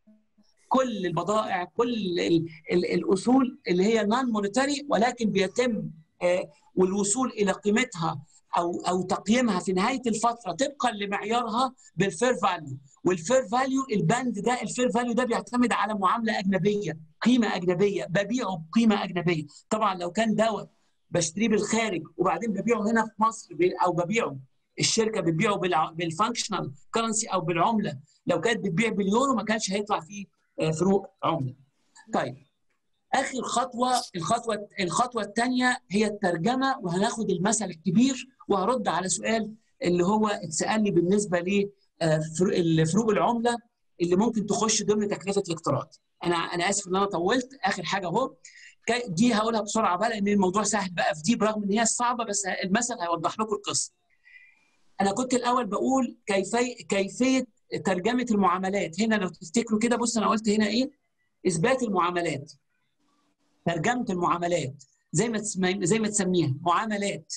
S2: كل البضائع كل ال ال الاصول اللي هي نون مونيتري ولكن بيتم آه والوصول الى قيمتها او او تقييمها في نهايه الفتره طبقا لمعيارها بالفير فاليو والفير فاليو البند ده الفير فاليو ده بيعتمد على معامله اجنبيه قيمه اجنبيه ببيعه بقيمه اجنبيه طبعا لو كان دواء بشتريه بالخارج وبعدين ببيعه هنا في مصر او ببيعه الشركه بتبيعه بالفانكشنال كرنسي او بالعمله لو كانت بتبيع باليورو ما كانش هيطلع فيه فروق عمله طيب اخر خطوه الخطوه الخطوه الثانيه هي الترجمه وهناخد المثل الكبير وهرد على سؤال اللي هو اتسال لي بالنسبه لفروق العمله اللي ممكن تخش ضمن تكلفه الاقتراض. انا انا اسف ان انا طولت اخر حاجه اهو دي هقولها بسرعه بقى لان الموضوع سهل بقى في دي برغم ان هي صعبه بس المثل هيوضح لكم القصه. انا كنت الاول بقول كيفيه كيفيه ترجمه المعاملات هنا لو تفتكروا كده بص انا قلت هنا ايه؟ اثبات المعاملات. ترجمه المعاملات زي ما تسمي زي ما تسميها معاملات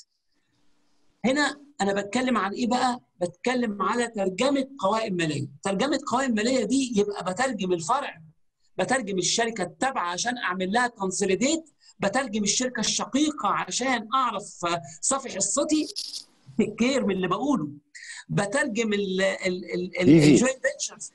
S2: هنا انا بتكلم عن ايه بقى بتكلم على ترجمه قوائم ماليه ترجمه قوائم ماليه دي يبقى بترجم الفرع بترجم الشركه التابعه عشان اعمل لها كونسوليديت بترجم الشركه الشقيقه عشان اعرف صافي حصتي تكير من اللي بقوله بترجم الجوينت فينشرز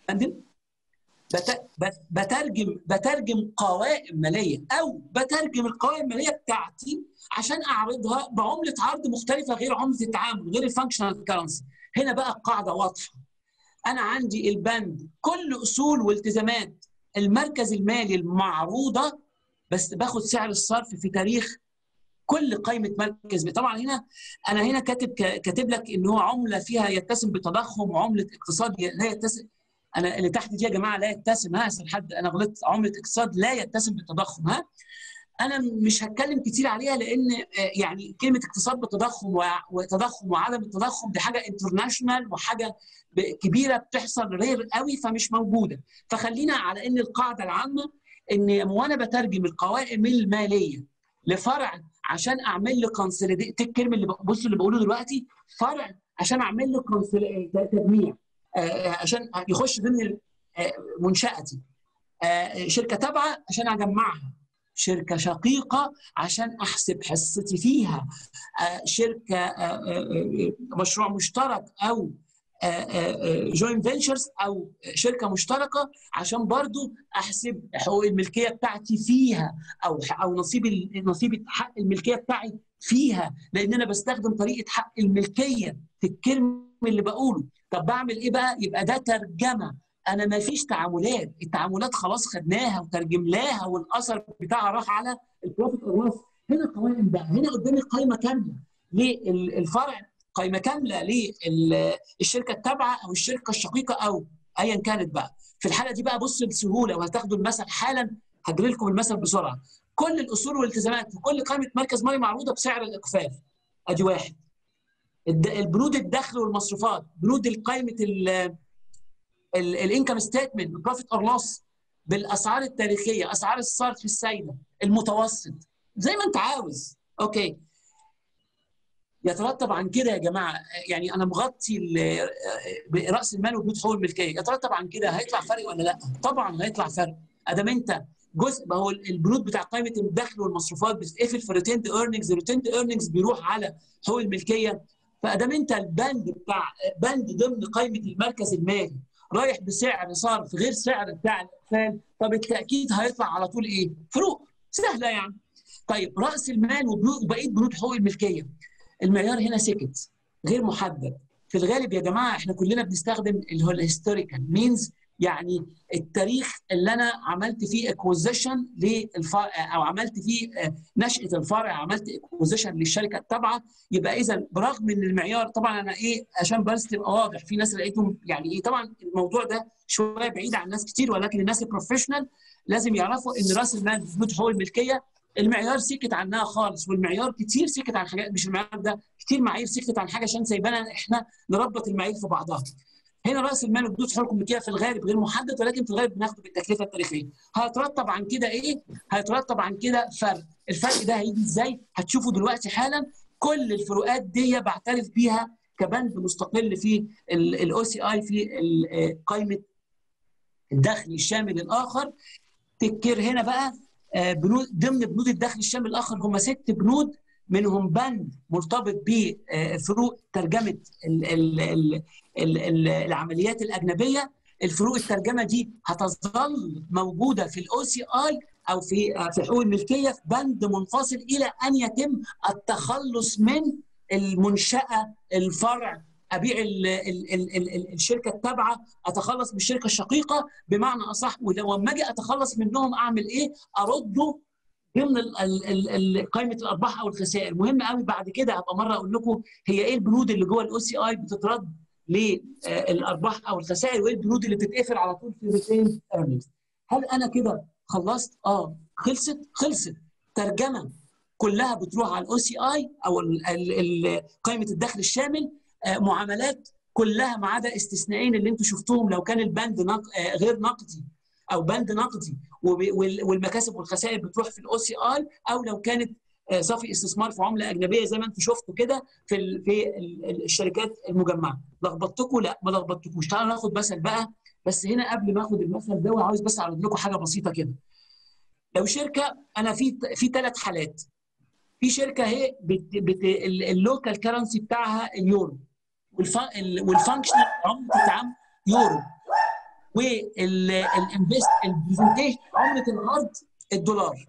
S2: بترجم بترجم قوائم ماليه او بترجم القوائم الماليه بتاعتي عشان اعرضها بعمله عرض مختلفه غير عمله التعامل غير الفانكشنال كرنسي هنا بقى القاعده واضحه انا عندي البند كل اصول والتزامات المركز المالي المعروضه بس باخد سعر الصرف في تاريخ كل قائمه مركز طبعا هنا انا هنا كاتب كاتب لك ان هو عمله فيها يتسم بتضخم وعمله اقتصاد لا يتسم انا اللي تحت دي يا جماعه لا يتسم ها حد انا غلطت عمله اقتصاد لا يتسم بالتضخم ها انا مش هتكلم كتير عليها لان يعني كلمه اقتصاد بالتضخم وتضخم وعدم التضخم دي حاجه انترناشونال وحاجه كبيره بتحصل رير قوي فمش موجوده فخلينا على ان القاعده العامه ان وانا بترجم القوائم الماليه لفرع عشان اعمل له كونسوليديت الكلمه اللي بصوا اللي بقوله دلوقتي فرع عشان اعمل له تجميع عشان يخش ضمن منشاتي شركه تابعه عشان اجمعها شركه شقيقه عشان احسب حصتي فيها شركه مشروع مشترك او جوين فينشرز او شركه مشتركه عشان برضو احسب حقوق الملكيه بتاعتي فيها او او نصيب نصيب حق الملكيه بتاعي فيها لان انا بستخدم طريقه حق الملكيه في الكلمه اللي بقوله طب بعمل ايه بقى يبقى ده ترجمه انا ما فيش تعاملات التعاملات خلاص خدناها وترجمناها والاثر بتاعها راح على البروفيت اور لوس هنا قوائم بقى هنا قدامي قائمه كامله للفرع قائمه كامله للشركه التابعه او الشركه الشقيقه او ايا كانت بقى في الحاله دي بقى بص بسهوله وهتاخدوا المثل حالا هجري لكم المثل بسرعه كل الاصول والالتزامات في كل قائمه مركز مالي معروضه بسعر الاقفال ادي واحد البنود الدخل والمصروفات بنود قائمه الانكم ستيتمنت بروفيت اور لوس بالاسعار التاريخيه اسعار الصرف السائده المتوسط زي ما انت عاوز اوكي يترتب عن كده يا جماعه يعني انا مغطي راس المال وبنود حقوق الملكيه يترتب عن كده هيطلع فرق ولا لا؟ طبعا هيطلع فرق ادام انت جزء ما هو البنود بتاع قائمه الدخل والمصروفات بتتقفل في ريتيند ايرننجز ريتيند ايرننجز بيروح على حقوق الملكيه فادام انت البند بتاع بند ضمن قائمه المركز المالي رايح بسعر صرف غير سعر بتاع الاقفال فبالتاكيد هيطلع على طول ايه؟ فروق سهله يعني. طيب راس المال وبقيه بنود حقوق الملكيه المعيار هنا سكت غير محدد في الغالب يا جماعه احنا كلنا بنستخدم اللي هو الهيستوريكال مينز يعني التاريخ اللي انا عملت فيه اكوزيشن للفرع او عملت فيه نشاه الفرع عملت اكوزيشن للشركه التابعه يبقى اذا برغم ان المعيار طبعا انا ايه عشان بس تبقى واضح في ناس لقيتهم يعني ايه طبعا الموضوع ده شويه بعيد عن ناس كتير ولكن الناس البروفيشنال لازم يعرفوا ان راس المال بنود حقوق الملكيه المعيار سكت عنها خالص والمعيار كتير سكت عن حاجات مش المعيار ده كتير معايير سكتت عن حاجه عشان سايبانا احنا نربط المعايير في بعضها هنا راس المال وجدود حقوق الملكيه في الغالب غير محدد ولكن في الغالب بناخده بالتكلفه التاريخيه هيترتب عن كده ايه هيترتب عن كده فرق الفرق ده هيجي ازاي هتشوفوا دلوقتي حالا كل الفروقات دي بعترف بيها كبند مستقل في الاو سي اي في قائمه الدخل الشامل الاخر تذكر هنا بقى بنود ضمن بنود الدخل الشامل الاخر هم ست بنود منهم بند مرتبط بفروق ترجمه ال ال ال ال ال العمليات الاجنبيه الفروق الترجمه دي هتظل موجوده في الاو سي اي او في في حقوق الملكيه في بند منفصل الى ان يتم التخلص من المنشاه الفرع ابيع ال ال ال ال ال الشركه التابعه اتخلص من الشركه الشقيقه بمعنى اصح ولما اجي اتخلص منهم اعمل ايه؟ ارده ضمن قائمه الارباح او الخسائر مهم قوي بعد كده هبقى مره اقول لكم هي ايه البنود اللي جوه الاو سي اي بتترد للارباح او الخسائر وايه البنود اللي بتتقفل على طول في ريتين ايرنينجز هل انا كده خلصت اه خلصت خلصت ترجمه كلها بتروح على الاو سي اي او قائمه الدخل الشامل آه معاملات كلها ما عدا استثنائين اللي انتم شفتوهم لو كان البند نق... آه غير نقدي او بند نقدي والمكاسب والخسائر بتروح في الاو سي اي او لو كانت صافي استثمار في عمله اجنبيه زي ما انتم شفتوا كده في في الشركات المجمعه لخبطتكم لا ما لخبطتكوش تعالوا ناخد مثل بقى بس هنا قبل ما اخد المثل ده عاوز بس اعرض لكم حاجه بسيطه كده لو شركه انا في في ثلاث حالات في شركه هي بت بت اللوكال كرنسي بتاعها اليورو والفانكشنال عمله التعامل يورو والانفست البرزنتيشن عمله العرض الدولار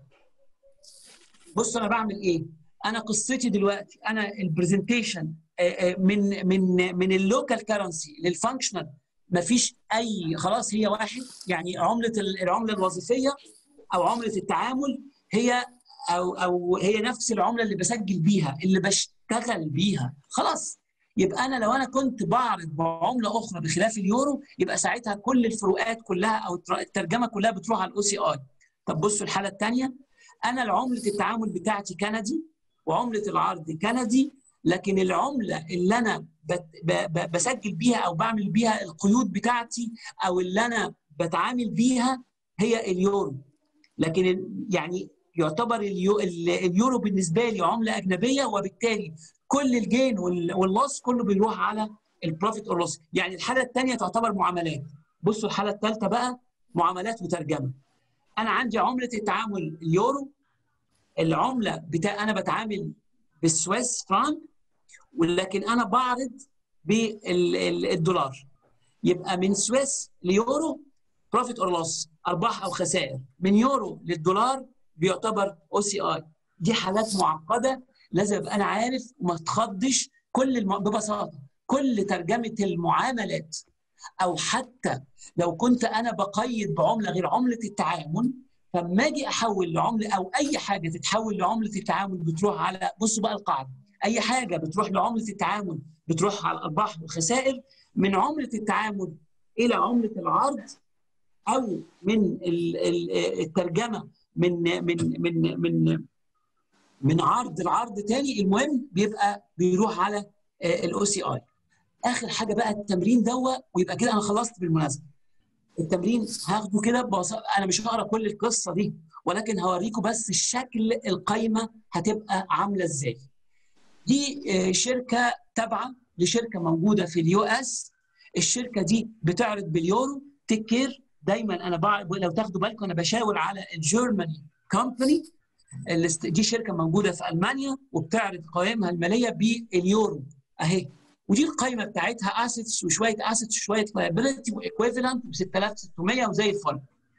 S2: بص انا بعمل ايه انا قصتي دلوقتي انا البرزنتيشن من من من اللوكال كرنسي للفانكشنال مفيش اي خلاص هي واحد يعني عمله العمله الوظيفيه او عمله التعامل هي او او هي نفس العمله اللي بسجل بيها اللي بشتغل بيها خلاص يبقى انا لو انا كنت بعرض بعمله اخرى بخلاف اليورو يبقى ساعتها كل الفروقات كلها او الترجمه كلها بتروح على الاو سي اي طب بصوا الحاله الثانيه انا عمله التعامل بتاعتي كندي وعمله العرض كندي لكن العمله اللي انا بسجل بيها او بعمل بيها القيود بتاعتي او اللي انا بتعامل بيها هي اليورو لكن يعني يعتبر اليو اليورو بالنسبه لي عمله اجنبيه وبالتالي كل الجين واللوس كله بيروح على البروفيت اور لوس يعني الحاله الثانيه تعتبر معاملات بصوا الحاله الثالثه بقى معاملات وترجمه انا عندي عمله التعامل اليورو العمله بتاع انا بتعامل بالسويس فرانك ولكن انا بعرض بالدولار يبقى من سويس ليورو بروفيت اور لوس ارباح او خسائر من يورو للدولار بيعتبر او سي اي دي حالات معقده لازم ابقى انا عارف وما اتخضش كل الم... ببساطه كل ترجمه المعاملات او حتى لو كنت انا بقيد بعمله غير عمله التعامل فلما اجي احول لعمله او اي حاجه تتحول لعمله التعامل بتروح على بصوا بقى القاعده اي حاجه بتروح لعمله التعامل بتروح على الارباح والخسائر من عمله التعامل الى عمله العرض او من الترجمه من من من من من عرض لعرض تاني المهم بيبقى بيروح على الاو سي اي اخر حاجه بقى التمرين دوا ويبقى كده انا خلصت بالمناسبه التمرين هاخده كده ببساطه انا مش هقرا كل القصه دي ولكن هوريكم بس الشكل القايمه هتبقى عامله ازاي دي شركه تابعه لشركه موجوده في اليو اس الشركه دي بتعرض باليورو تيك كير دايما انا بع... لو تاخدوا بالكم انا بشاور على الجيرماني كومباني دي شركه موجوده في المانيا وبتعرض قوائمها الماليه باليورو اهي ودي القائمه بتاعتها اسيتس وشويه اسيتس وشويه لايبيلتي وايكويفالنت ب 6600 وزي الفل.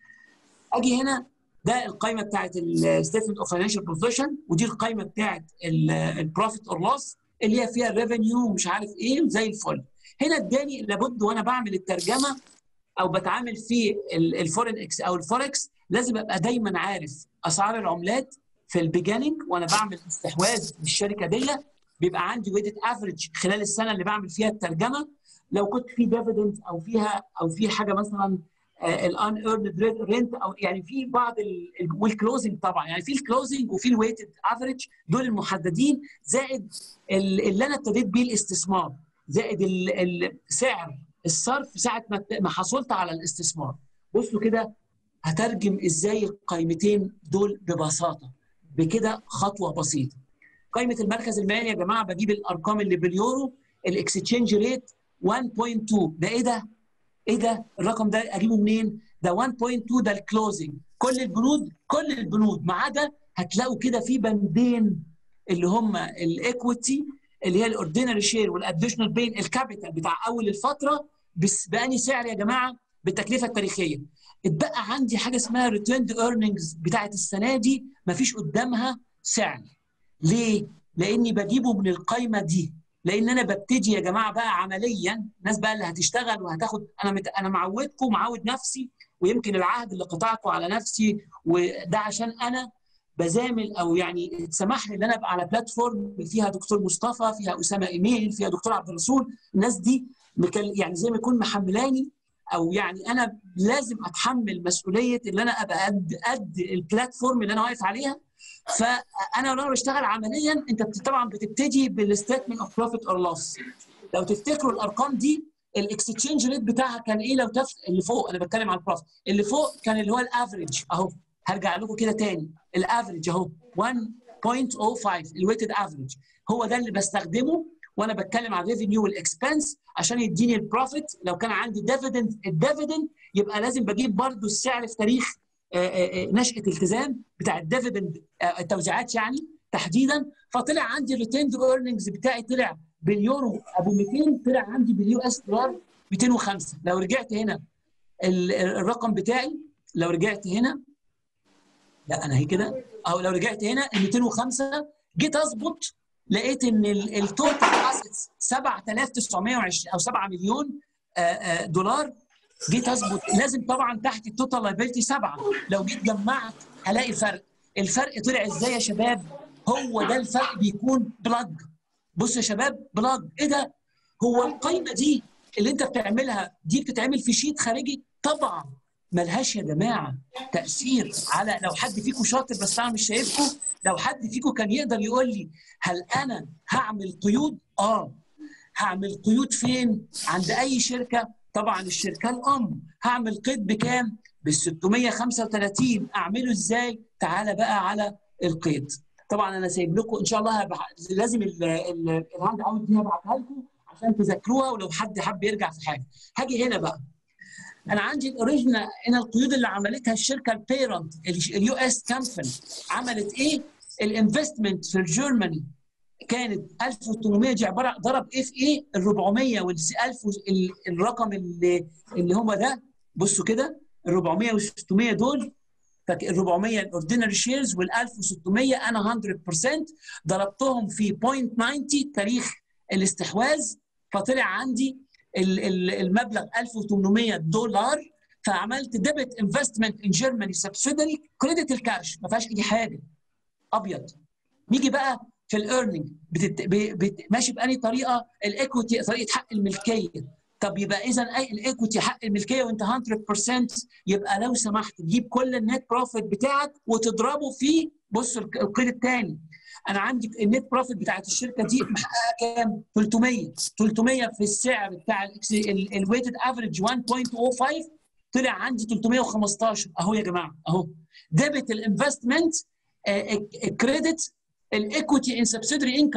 S2: اجي هنا ده القائمه بتاعت الستيتمنت اوف فاينانشال بوزيشن ودي القائمه بتاعت البروفيت اور لوس اللي هي فيها الريفينيو ومش عارف ايه وزي الفل. هنا اداني لابد وانا بعمل الترجمه او بتعامل في الفورين اكس او الفوركس لازم ابقى دايما عارف اسعار العملات في البيجاننج وانا بعمل استحواذ للشركه دي بيبقى عندي ويدد افريج خلال السنه اللي بعمل فيها الترجمه لو كنت في ديفيدنز او فيها او في حاجه مثلا الان ايرند رينت او يعني في بعض والكلوزنج طبعا يعني في الكلوزنج وفي الويتد افريج دول المحددين زائد اللي انا ابتديت بيه الاستثمار زائد سعر الصرف ساعه ما حصلت على الاستثمار بصوا كده هترجم ازاي القائمتين دول ببساطه بكده خطوه بسيطه قائمه المركز المالي يا جماعه بجيب الارقام اللي باليورو الاكستشينج ريت 1.2 ده ايه ده؟ ايه ده؟ الرقم ده اجيبه منين؟ ده 1.2 ده الكلوزنج كل البنود كل البنود ما عدا هتلاقوا كده في بندين اللي هم الايكويتي اللي هي الاوردينري شير والاديشنال بين الكابيتال بتاع اول الفتره بس باني سعر يا جماعه بالتكلفه التاريخيه اتبقى عندي حاجه اسمها ريتيرند ايرنينجز بتاعت السنه دي مفيش قدامها سعر ليه؟ لاني بجيبه من القايمه دي لان انا ببتدي يا جماعه بقى عمليا الناس بقى اللي هتشتغل وهتاخد انا مت... انا معودكم معود نفسي ويمكن العهد اللي قطعته على نفسي وده عشان انا بزامل او يعني اتسمح لي ان انا ابقى على بلاتفورم فيها دكتور مصطفى فيها اسامه ايميل فيها دكتور عبد الرسول الناس دي مكل... يعني زي ما يكون محملاني او يعني انا لازم اتحمل مسؤوليه ان انا ابقى قد قد البلاتفورم اللي انا واقف عليها فانا لو بشتغل عمليا انت طبعا بتبتدي بالستيتمنت اوف بروفيت اور لوس لو تفتكروا الارقام دي الاكستشينج ريت بتاعها كان ايه لو تف... اللي فوق انا بتكلم عن البروفيت اللي فوق كان اللي هو الافريج اهو هرجع لكم كده تاني الافريج اهو 1.05 الويتد افريج هو ده اللي بستخدمه وانا بتكلم عن الريفينيو والاكسبنس عشان يديني البروفيت لو كان عندي ديفيدند الديفيدند يبقى لازم بجيب برضو السعر في تاريخ نشاه التزام بتاع الديفيدند التوزيعات يعني تحديدا فطلع عندي الريتيند ايرننجز بتاعي طلع باليورو ابو 200 طلع عندي باليو اس دولار 205 لو رجعت هنا الرقم بتاعي لو رجعت هنا لا انا هي كده او لو رجعت هنا ال 205 جيت اظبط لقيت ان التوتال اسيتس 7920 او 7 مليون دولار جيت اظبط لازم طبعا تحت التوتال لايبيلتي 7 لو جيت جمعت هلاقي فرق الفرق طلع ازاي يا شباب هو ده الفرق بيكون بلاج بص يا شباب بلاج ايه ده هو القايمه دي اللي انت بتعملها دي بتتعمل في شيت خارجي طبعا ملهاش يا جماعه تاثير على لو حد فيكم شاطر بس انا مش شايفكم لو حد فيكم كان يقدر يقول لي هل انا هعمل قيود؟ اه هعمل قيود فين؟ عند اي شركه طبعا الشركه الام هعمل قيد بكام؟ بال 635 اعمله ازاي؟ تعالى بقى على القيد طبعا انا سايب لكم ان شاء الله هبح... لازم الهاند اوت دي هبعتها لكم عشان تذاكروها ولو حد حب يرجع في حاجه هاجي هنا بقى انا عندي الاوريجنال هنا القيود اللي عملتها الشركه البيرنت اليو اس كامباني عملت ايه؟ الانفستمنت في جيرماني كانت 1800 دي عباره ضرب ايه في ايه؟ ال 400 وال 1000 الرقم اللي اللي هم ده بصوا كده ال 400 وال 600 دول ال 400 الاوردينري شيرز وال 1600 انا 100% ضربتهم في 0.90 تاريخ الاستحواذ فطلع عندي المبلغ 1800 دولار فعملت ديبت انفستمنت ان جيرماني سبسيدري كريدت الكاش ما فيهاش اي حاجه ابيض نيجي بقى في الايرننج بتت... بت... ماشي بأني طريقه الايكويتي طريقه حق الملكيه طب يبقى اذا اي الايكويتي حق الملكيه وانت 100% يبقى لو سمحت تجيب كل النت بروفيت بتاعك وتضربه في بص القيد الثاني انا عندي النت بروفيت بتاعت الشركه دي محققه كام؟ 300 300 في السعر بتاع الويتد افريج 1.05 طلع عندي 315 اهو يا جماعه اهو ديبت الانفستمنت كريدت الايكويتي ان سبسيدري انكم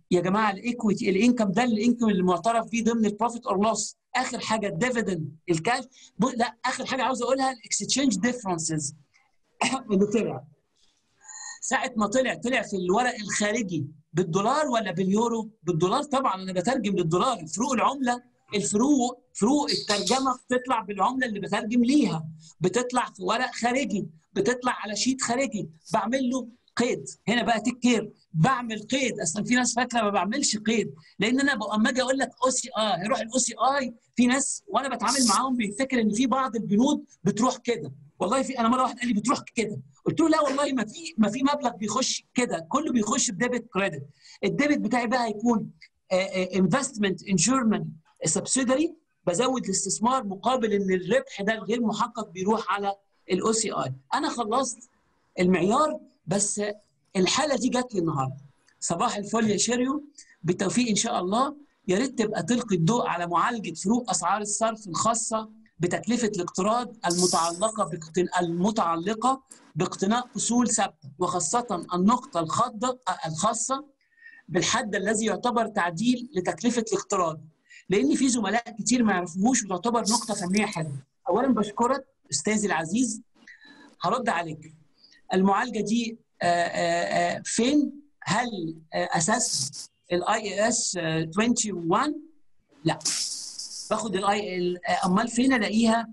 S2: يا جماعه الايكويتي الانكم ده الانكم اللي معترف بيه ضمن البروفيت اور لوس اخر حاجه الديفيدند الكاش لا اخر حاجه عاوز اقولها الاكسشينج ديفرنسز اللي طلع ساعه ما طلع طلع في الورق الخارجي بالدولار ولا باليورو؟ بالدولار طبعا انا بترجم للدولار فروق العمله الفروق فروق الترجمه بتطلع بالعمله اللي بترجم ليها بتطلع في ورق خارجي بتطلع على شيت خارجي بعمل له قيد هنا بقى تيك كير بعمل قيد اصلا في ناس فاكره ما بعملش قيد لان انا اما اجي اقول لك او سي اي هيروح الاو سي اي في ناس وانا بتعامل معاهم بيفتكر ان في بعض البنود بتروح كده والله في انا مره واحد قال لي بتروح كده قلت له لا والله ما في ما في مبلغ بيخش كده كله بيخش بديبت كريدت الديبت بتاعي بقى هيكون انفستمنت ان جيرمان سبسيدري بزود الاستثمار مقابل ان الربح ده الغير محقق بيروح على الاو سي اي انا خلصت المعيار بس الحاله دي جات لي النهارده صباح الفل يا شيريو بالتوفيق ان شاء الله يا ريت تبقى تلقي الضوء على معالجه فروق اسعار الصرف الخاصه بتكلفه الاقتراض المتعلقه باقتن... المتعلقه باقتناء اصول ثابته وخاصه النقطه الخاضه الخاصه بالحد الذي يعتبر تعديل لتكلفه الاقتراض لان في زملاء كتير ما يعرفوهوش وتعتبر نقطه فنيه حلوه اولا بشكرك استاذي العزيز هرد عليك المعالجه دي آآ آآ فين هل اساسها الاي اي اس 21 لا باخد الاي امال فين الاقيها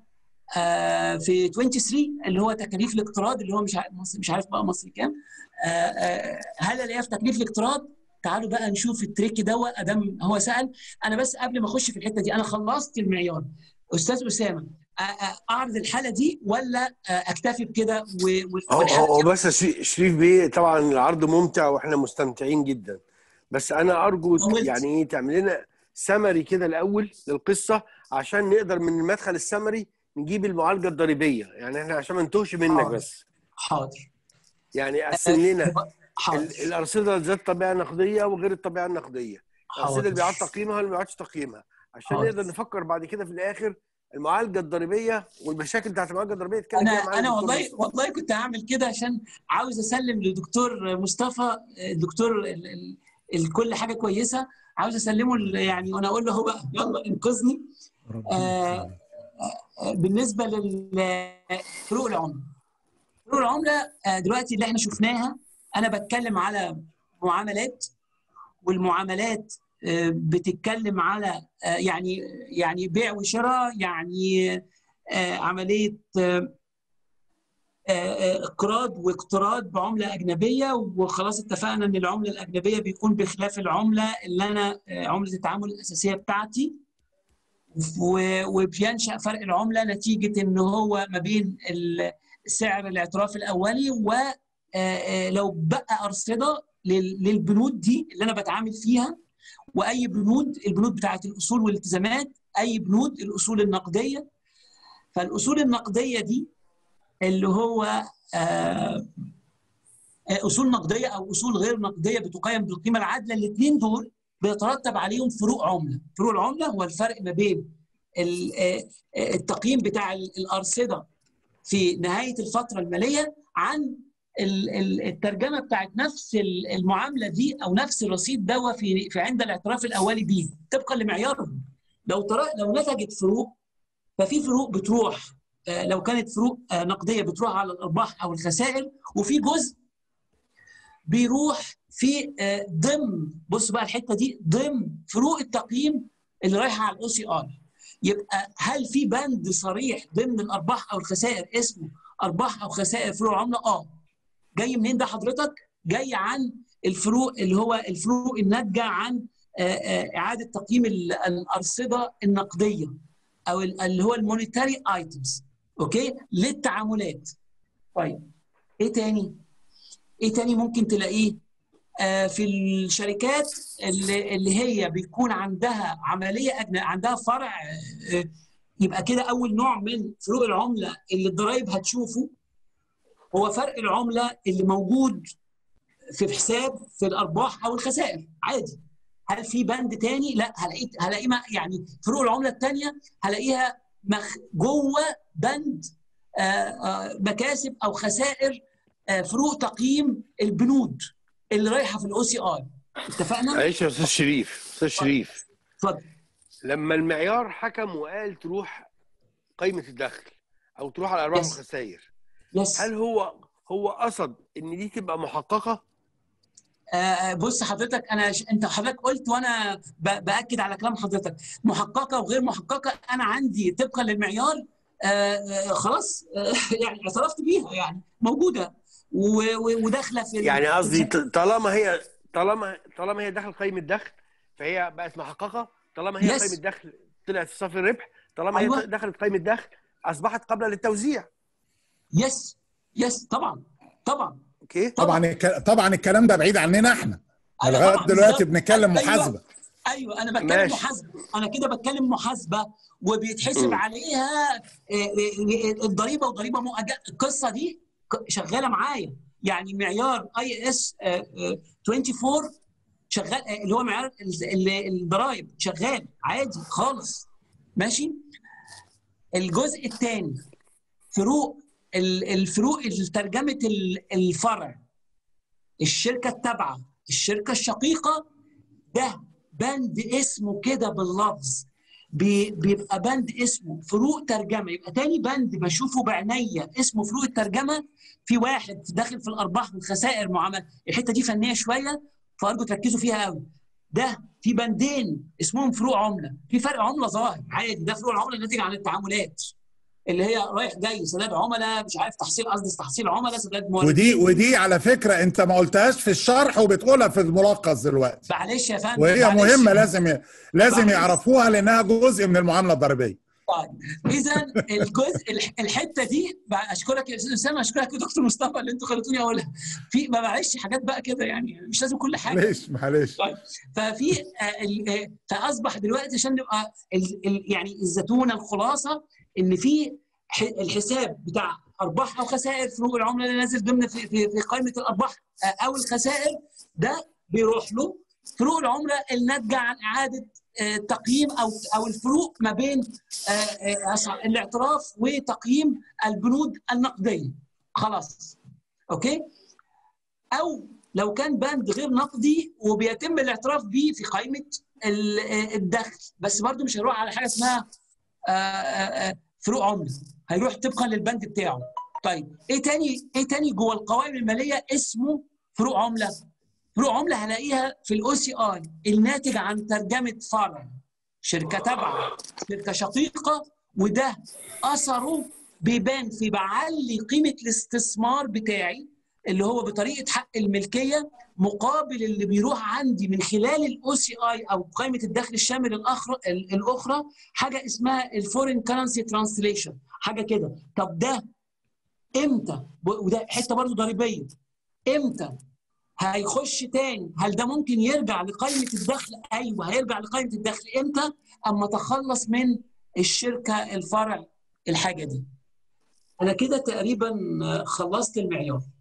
S2: في 23 اللي هو تكاليف الاقتراض اللي هو مش عارف مش عارف بقى مصر كام هل الاقيها في تكليف الاقتراض تعالوا بقى نشوف التريك دوت ادام هو سال انا بس قبل ما اخش في الحته دي انا خلصت المعيار استاذ اسامه اعرض الحاله دي ولا اكتفي بكده
S1: هو بس شريف بيه طبعا العرض ممتع واحنا مستمتعين جدا بس انا ارجو يعني ايه تعمل لنا سمري كده الاول للقصه عشان نقدر من المدخل السمري نجيب المعالجه الضريبيه يعني احنا عشان ما نتوهش منك
S2: حاضر.
S1: بس
S2: حاضر
S1: يعني قسم لنا
S2: حاضر
S1: الارصده ذات الطبيعه النقديه وغير الطبيعه النقديه الارصده اللي بيعاد تقييمها واللي ما بيعادش تقييمها عشان
S2: حاضر.
S1: نقدر نفكر بعد كده في الاخر المعالجه الضريبيه والمشاكل بتاعت المعالجه الضريبيه تتكلم
S2: انا
S1: فيها معانا
S2: انا
S1: الدكتور
S2: والله والله كنت هعمل كده عشان عاوز اسلم لدكتور مصطفى الدكتور ال- ال- ال- كل حاجه كويسه عاوز اسلمه ال- يعني وانا اقول له هو بقى يلا انقذني آه، آه، بالنسبه لفروق العمله فروق العمله آه، دلوقتي اللي احنا شفناها انا بتكلم على معاملات والمعاملات آه، بتتكلم على آه، يعني يعني بيع وشراء يعني آه، عمليه آه، آه، اقراض واقتراض بعمله اجنبيه وخلاص اتفقنا ان العمله الاجنبيه بيكون بخلاف العمله اللي انا آه، عمله التعامل الاساسيه بتاعتي و- وبينشا فرق العمله نتيجه ان هو ما بين ال- سعر الاعتراف الاولي ولو بقى ارصده لل- للبنود دي اللي انا بتعامل فيها واي بنود البنود بتاعت الاصول والالتزامات اي بنود الاصول النقديه فالاصول النقديه دي اللي هو آه، اصول نقديه او اصول غير نقديه بتقيم بالقيمه العادله الاثنين دول بيترتب عليهم فروق عمله فروق العمله هو الفرق ما بين ال- آه، آه، التقييم بتاع ال- الارصده في نهايه الفتره الماليه عن ال- ال- الترجمه بتاعت نفس ال- المعامله دي او نفس الرصيد ده في في عند الاعتراف الاولي بيه طبقا لمعيارهم لو ترى لو نتجت فروق ففي فروق بتروح آه، لو كانت فروق آه، نقديه بتروح على الارباح او الخسائر وفي جزء بيروح في آه، ضمن بص بقى الحته دي ضمن فروق التقييم اللي رايحه على الاو سي ار يبقى هل في بند صريح ضمن الارباح او الخسائر اسمه ارباح او خسائر فروق العمله؟ اه جاي منين ده حضرتك؟ جاي عن الفروق اللي هو الفروق الناتجه عن آه، آه، اعاده تقييم ال- الارصده النقديه او ال- اللي هو المونيتاري ايتمز اوكي للتعاملات طيب ايه تاني ايه تاني ممكن تلاقيه آه في الشركات اللي, اللي هي بيكون عندها عمليه أجن... عندها فرع آه يبقى كده اول نوع من فروق العمله اللي الضرايب هتشوفه هو فرق العمله اللي موجود في حساب في الارباح او الخسائر عادي هل في بند تاني؟ لا هلاقيه هلاقيه ما- يعني فروق العمله الثانيه هلاقيها مخ جوه بند آه، آه، مكاسب او خسائر آه، فروق تقييم البنود اللي رايحه في الاو سي ار اتفقنا؟
S1: معلش يا استاذ شريف استاذ شريف
S2: اتفضل
S1: لما المعيار حكم وقال تروح قيمه الدخل او تروح على الارباح
S2: Yes.
S1: والخسائر
S2: يس
S1: هل هو هو قصد ان دي تبقى محققه
S2: آه، بص حضرتك انا ش... انت حضرتك قلت وانا ب... باكد على كلام حضرتك محققه وغير محققه انا عندي طبقا للمعيار آه، آه، خلاص آه، يعني اعترفت بيها يعني موجوده و... و... وداخله في ال-
S1: يعني قصدي ط- طالما هي طالما طالما هي دخل قيمه دخل فهي بقت محققه طالما هي
S2: Yes.
S1: قيمه دخل طلعت في صافي الربح طالما
S2: أيوة.
S1: هي دخلت قيمه دخل اصبحت قابله للتوزيع
S2: يس يس طبعا طبعا
S1: اوكي
S3: طبعا الك- طبعا الكلام ده بعيد عننا احنا
S2: أيوة
S3: لغايه
S2: طبعاً،
S3: دلوقتي
S2: بالظبط.
S3: بنتكلم
S2: أيوة.
S3: محاسبه
S2: ايوه انا بتكلم
S1: ماشي.
S2: محاسبه انا كده بتكلم محاسبه وبيتحسب
S1: م.
S2: عليها آه، آه، آه، الضريبه وضريبه مؤجله القصه دي ك- شغاله معايا يعني معيار اي اس 24 شغال آه، اللي هو معيار ال- ال- الضرايب شغال عادي خالص ماشي الجزء الثاني فروق ال- الفروق ترجمه الفرع الشركه التابعه الشركه الشقيقه ده بند اسمه كده باللفظ بي- بيبقى بند اسمه فروق ترجمه يبقى تاني بند بشوفه بعينيا اسمه فروق الترجمه في واحد داخل في الارباح والخسائر معامله الحته دي فنيه شويه فارجو تركزوا فيها قوي ده في بندين اسمهم فروق عمله في فرق عمله ظاهر عادي ده فروق العمله الناتج عن التعاملات اللي هي رايح جاي سداد عملاء مش عارف تحصيل قصدي تحصيل عملاء سداد موردين
S3: ودي ودي على فكره انت ما قلتهاش في الشرح وبتقولها في الملخص دلوقتي
S2: معلش يا فندم
S3: وهي
S2: معلش.
S3: مهمه لازم ي- لازم
S2: معلش.
S3: يعرفوها لانها جزء من المعامله الضريبيه
S2: طيب اذا الجزء الح- الحته دي بقى اشكرك يا استاذ اسامه اشكرك يا دكتور مصطفى اللي انتوا خليتوني اقولها في ما معلش حاجات بقى كده يعني مش لازم كل حاجه
S3: معلش معلش
S2: طيب ففي آه، ال- آه، فاصبح دلوقتي عشان نبقى ال- ال- يعني الزتونه الخلاصه ان في ح- الحساب بتاع ارباح او خسائر فروق العمله اللي نازل ضمن في, في, في قائمه الارباح آه، او الخسائر ده بيروح له فروق العمله الناتجه عن اعاده آه، تقييم او او الفروق ما بين آه، آه، أصع- الاعتراف وتقييم البنود النقديه خلاص اوكي او لو كان بند غير نقدي وبيتم الاعتراف به في قائمه ال- آه، الدخل بس برضو مش هيروح على حاجه اسمها آه، آه، آه، فروق عمله هيروح طبقا للبند بتاعه طيب ايه تاني ايه تاني جوه القوائم الماليه اسمه فروق عمله فروق عمله هلاقيها في الاو سي اي الناتج عن ترجمه فرع شركه تابعه شركه شقيقه وده اثره بيبان في بعلي قيمه الاستثمار بتاعي اللي هو بطريقه حق الملكيه مقابل اللي بيروح عندي من خلال الاو سي اي او قائمه الدخل الشامل الاخرى الاخرى حاجه اسمها الفورين كرنسي ترانسليشن حاجه كده طب ده امتى وده حته برضه ضريبيه امتى هيخش تاني هل ده ممكن يرجع لقائمه الدخل ايوه هيرجع لقائمه الدخل امتى اما تخلص من الشركه الفرع الحاجه دي انا كده تقريبا خلصت المعيار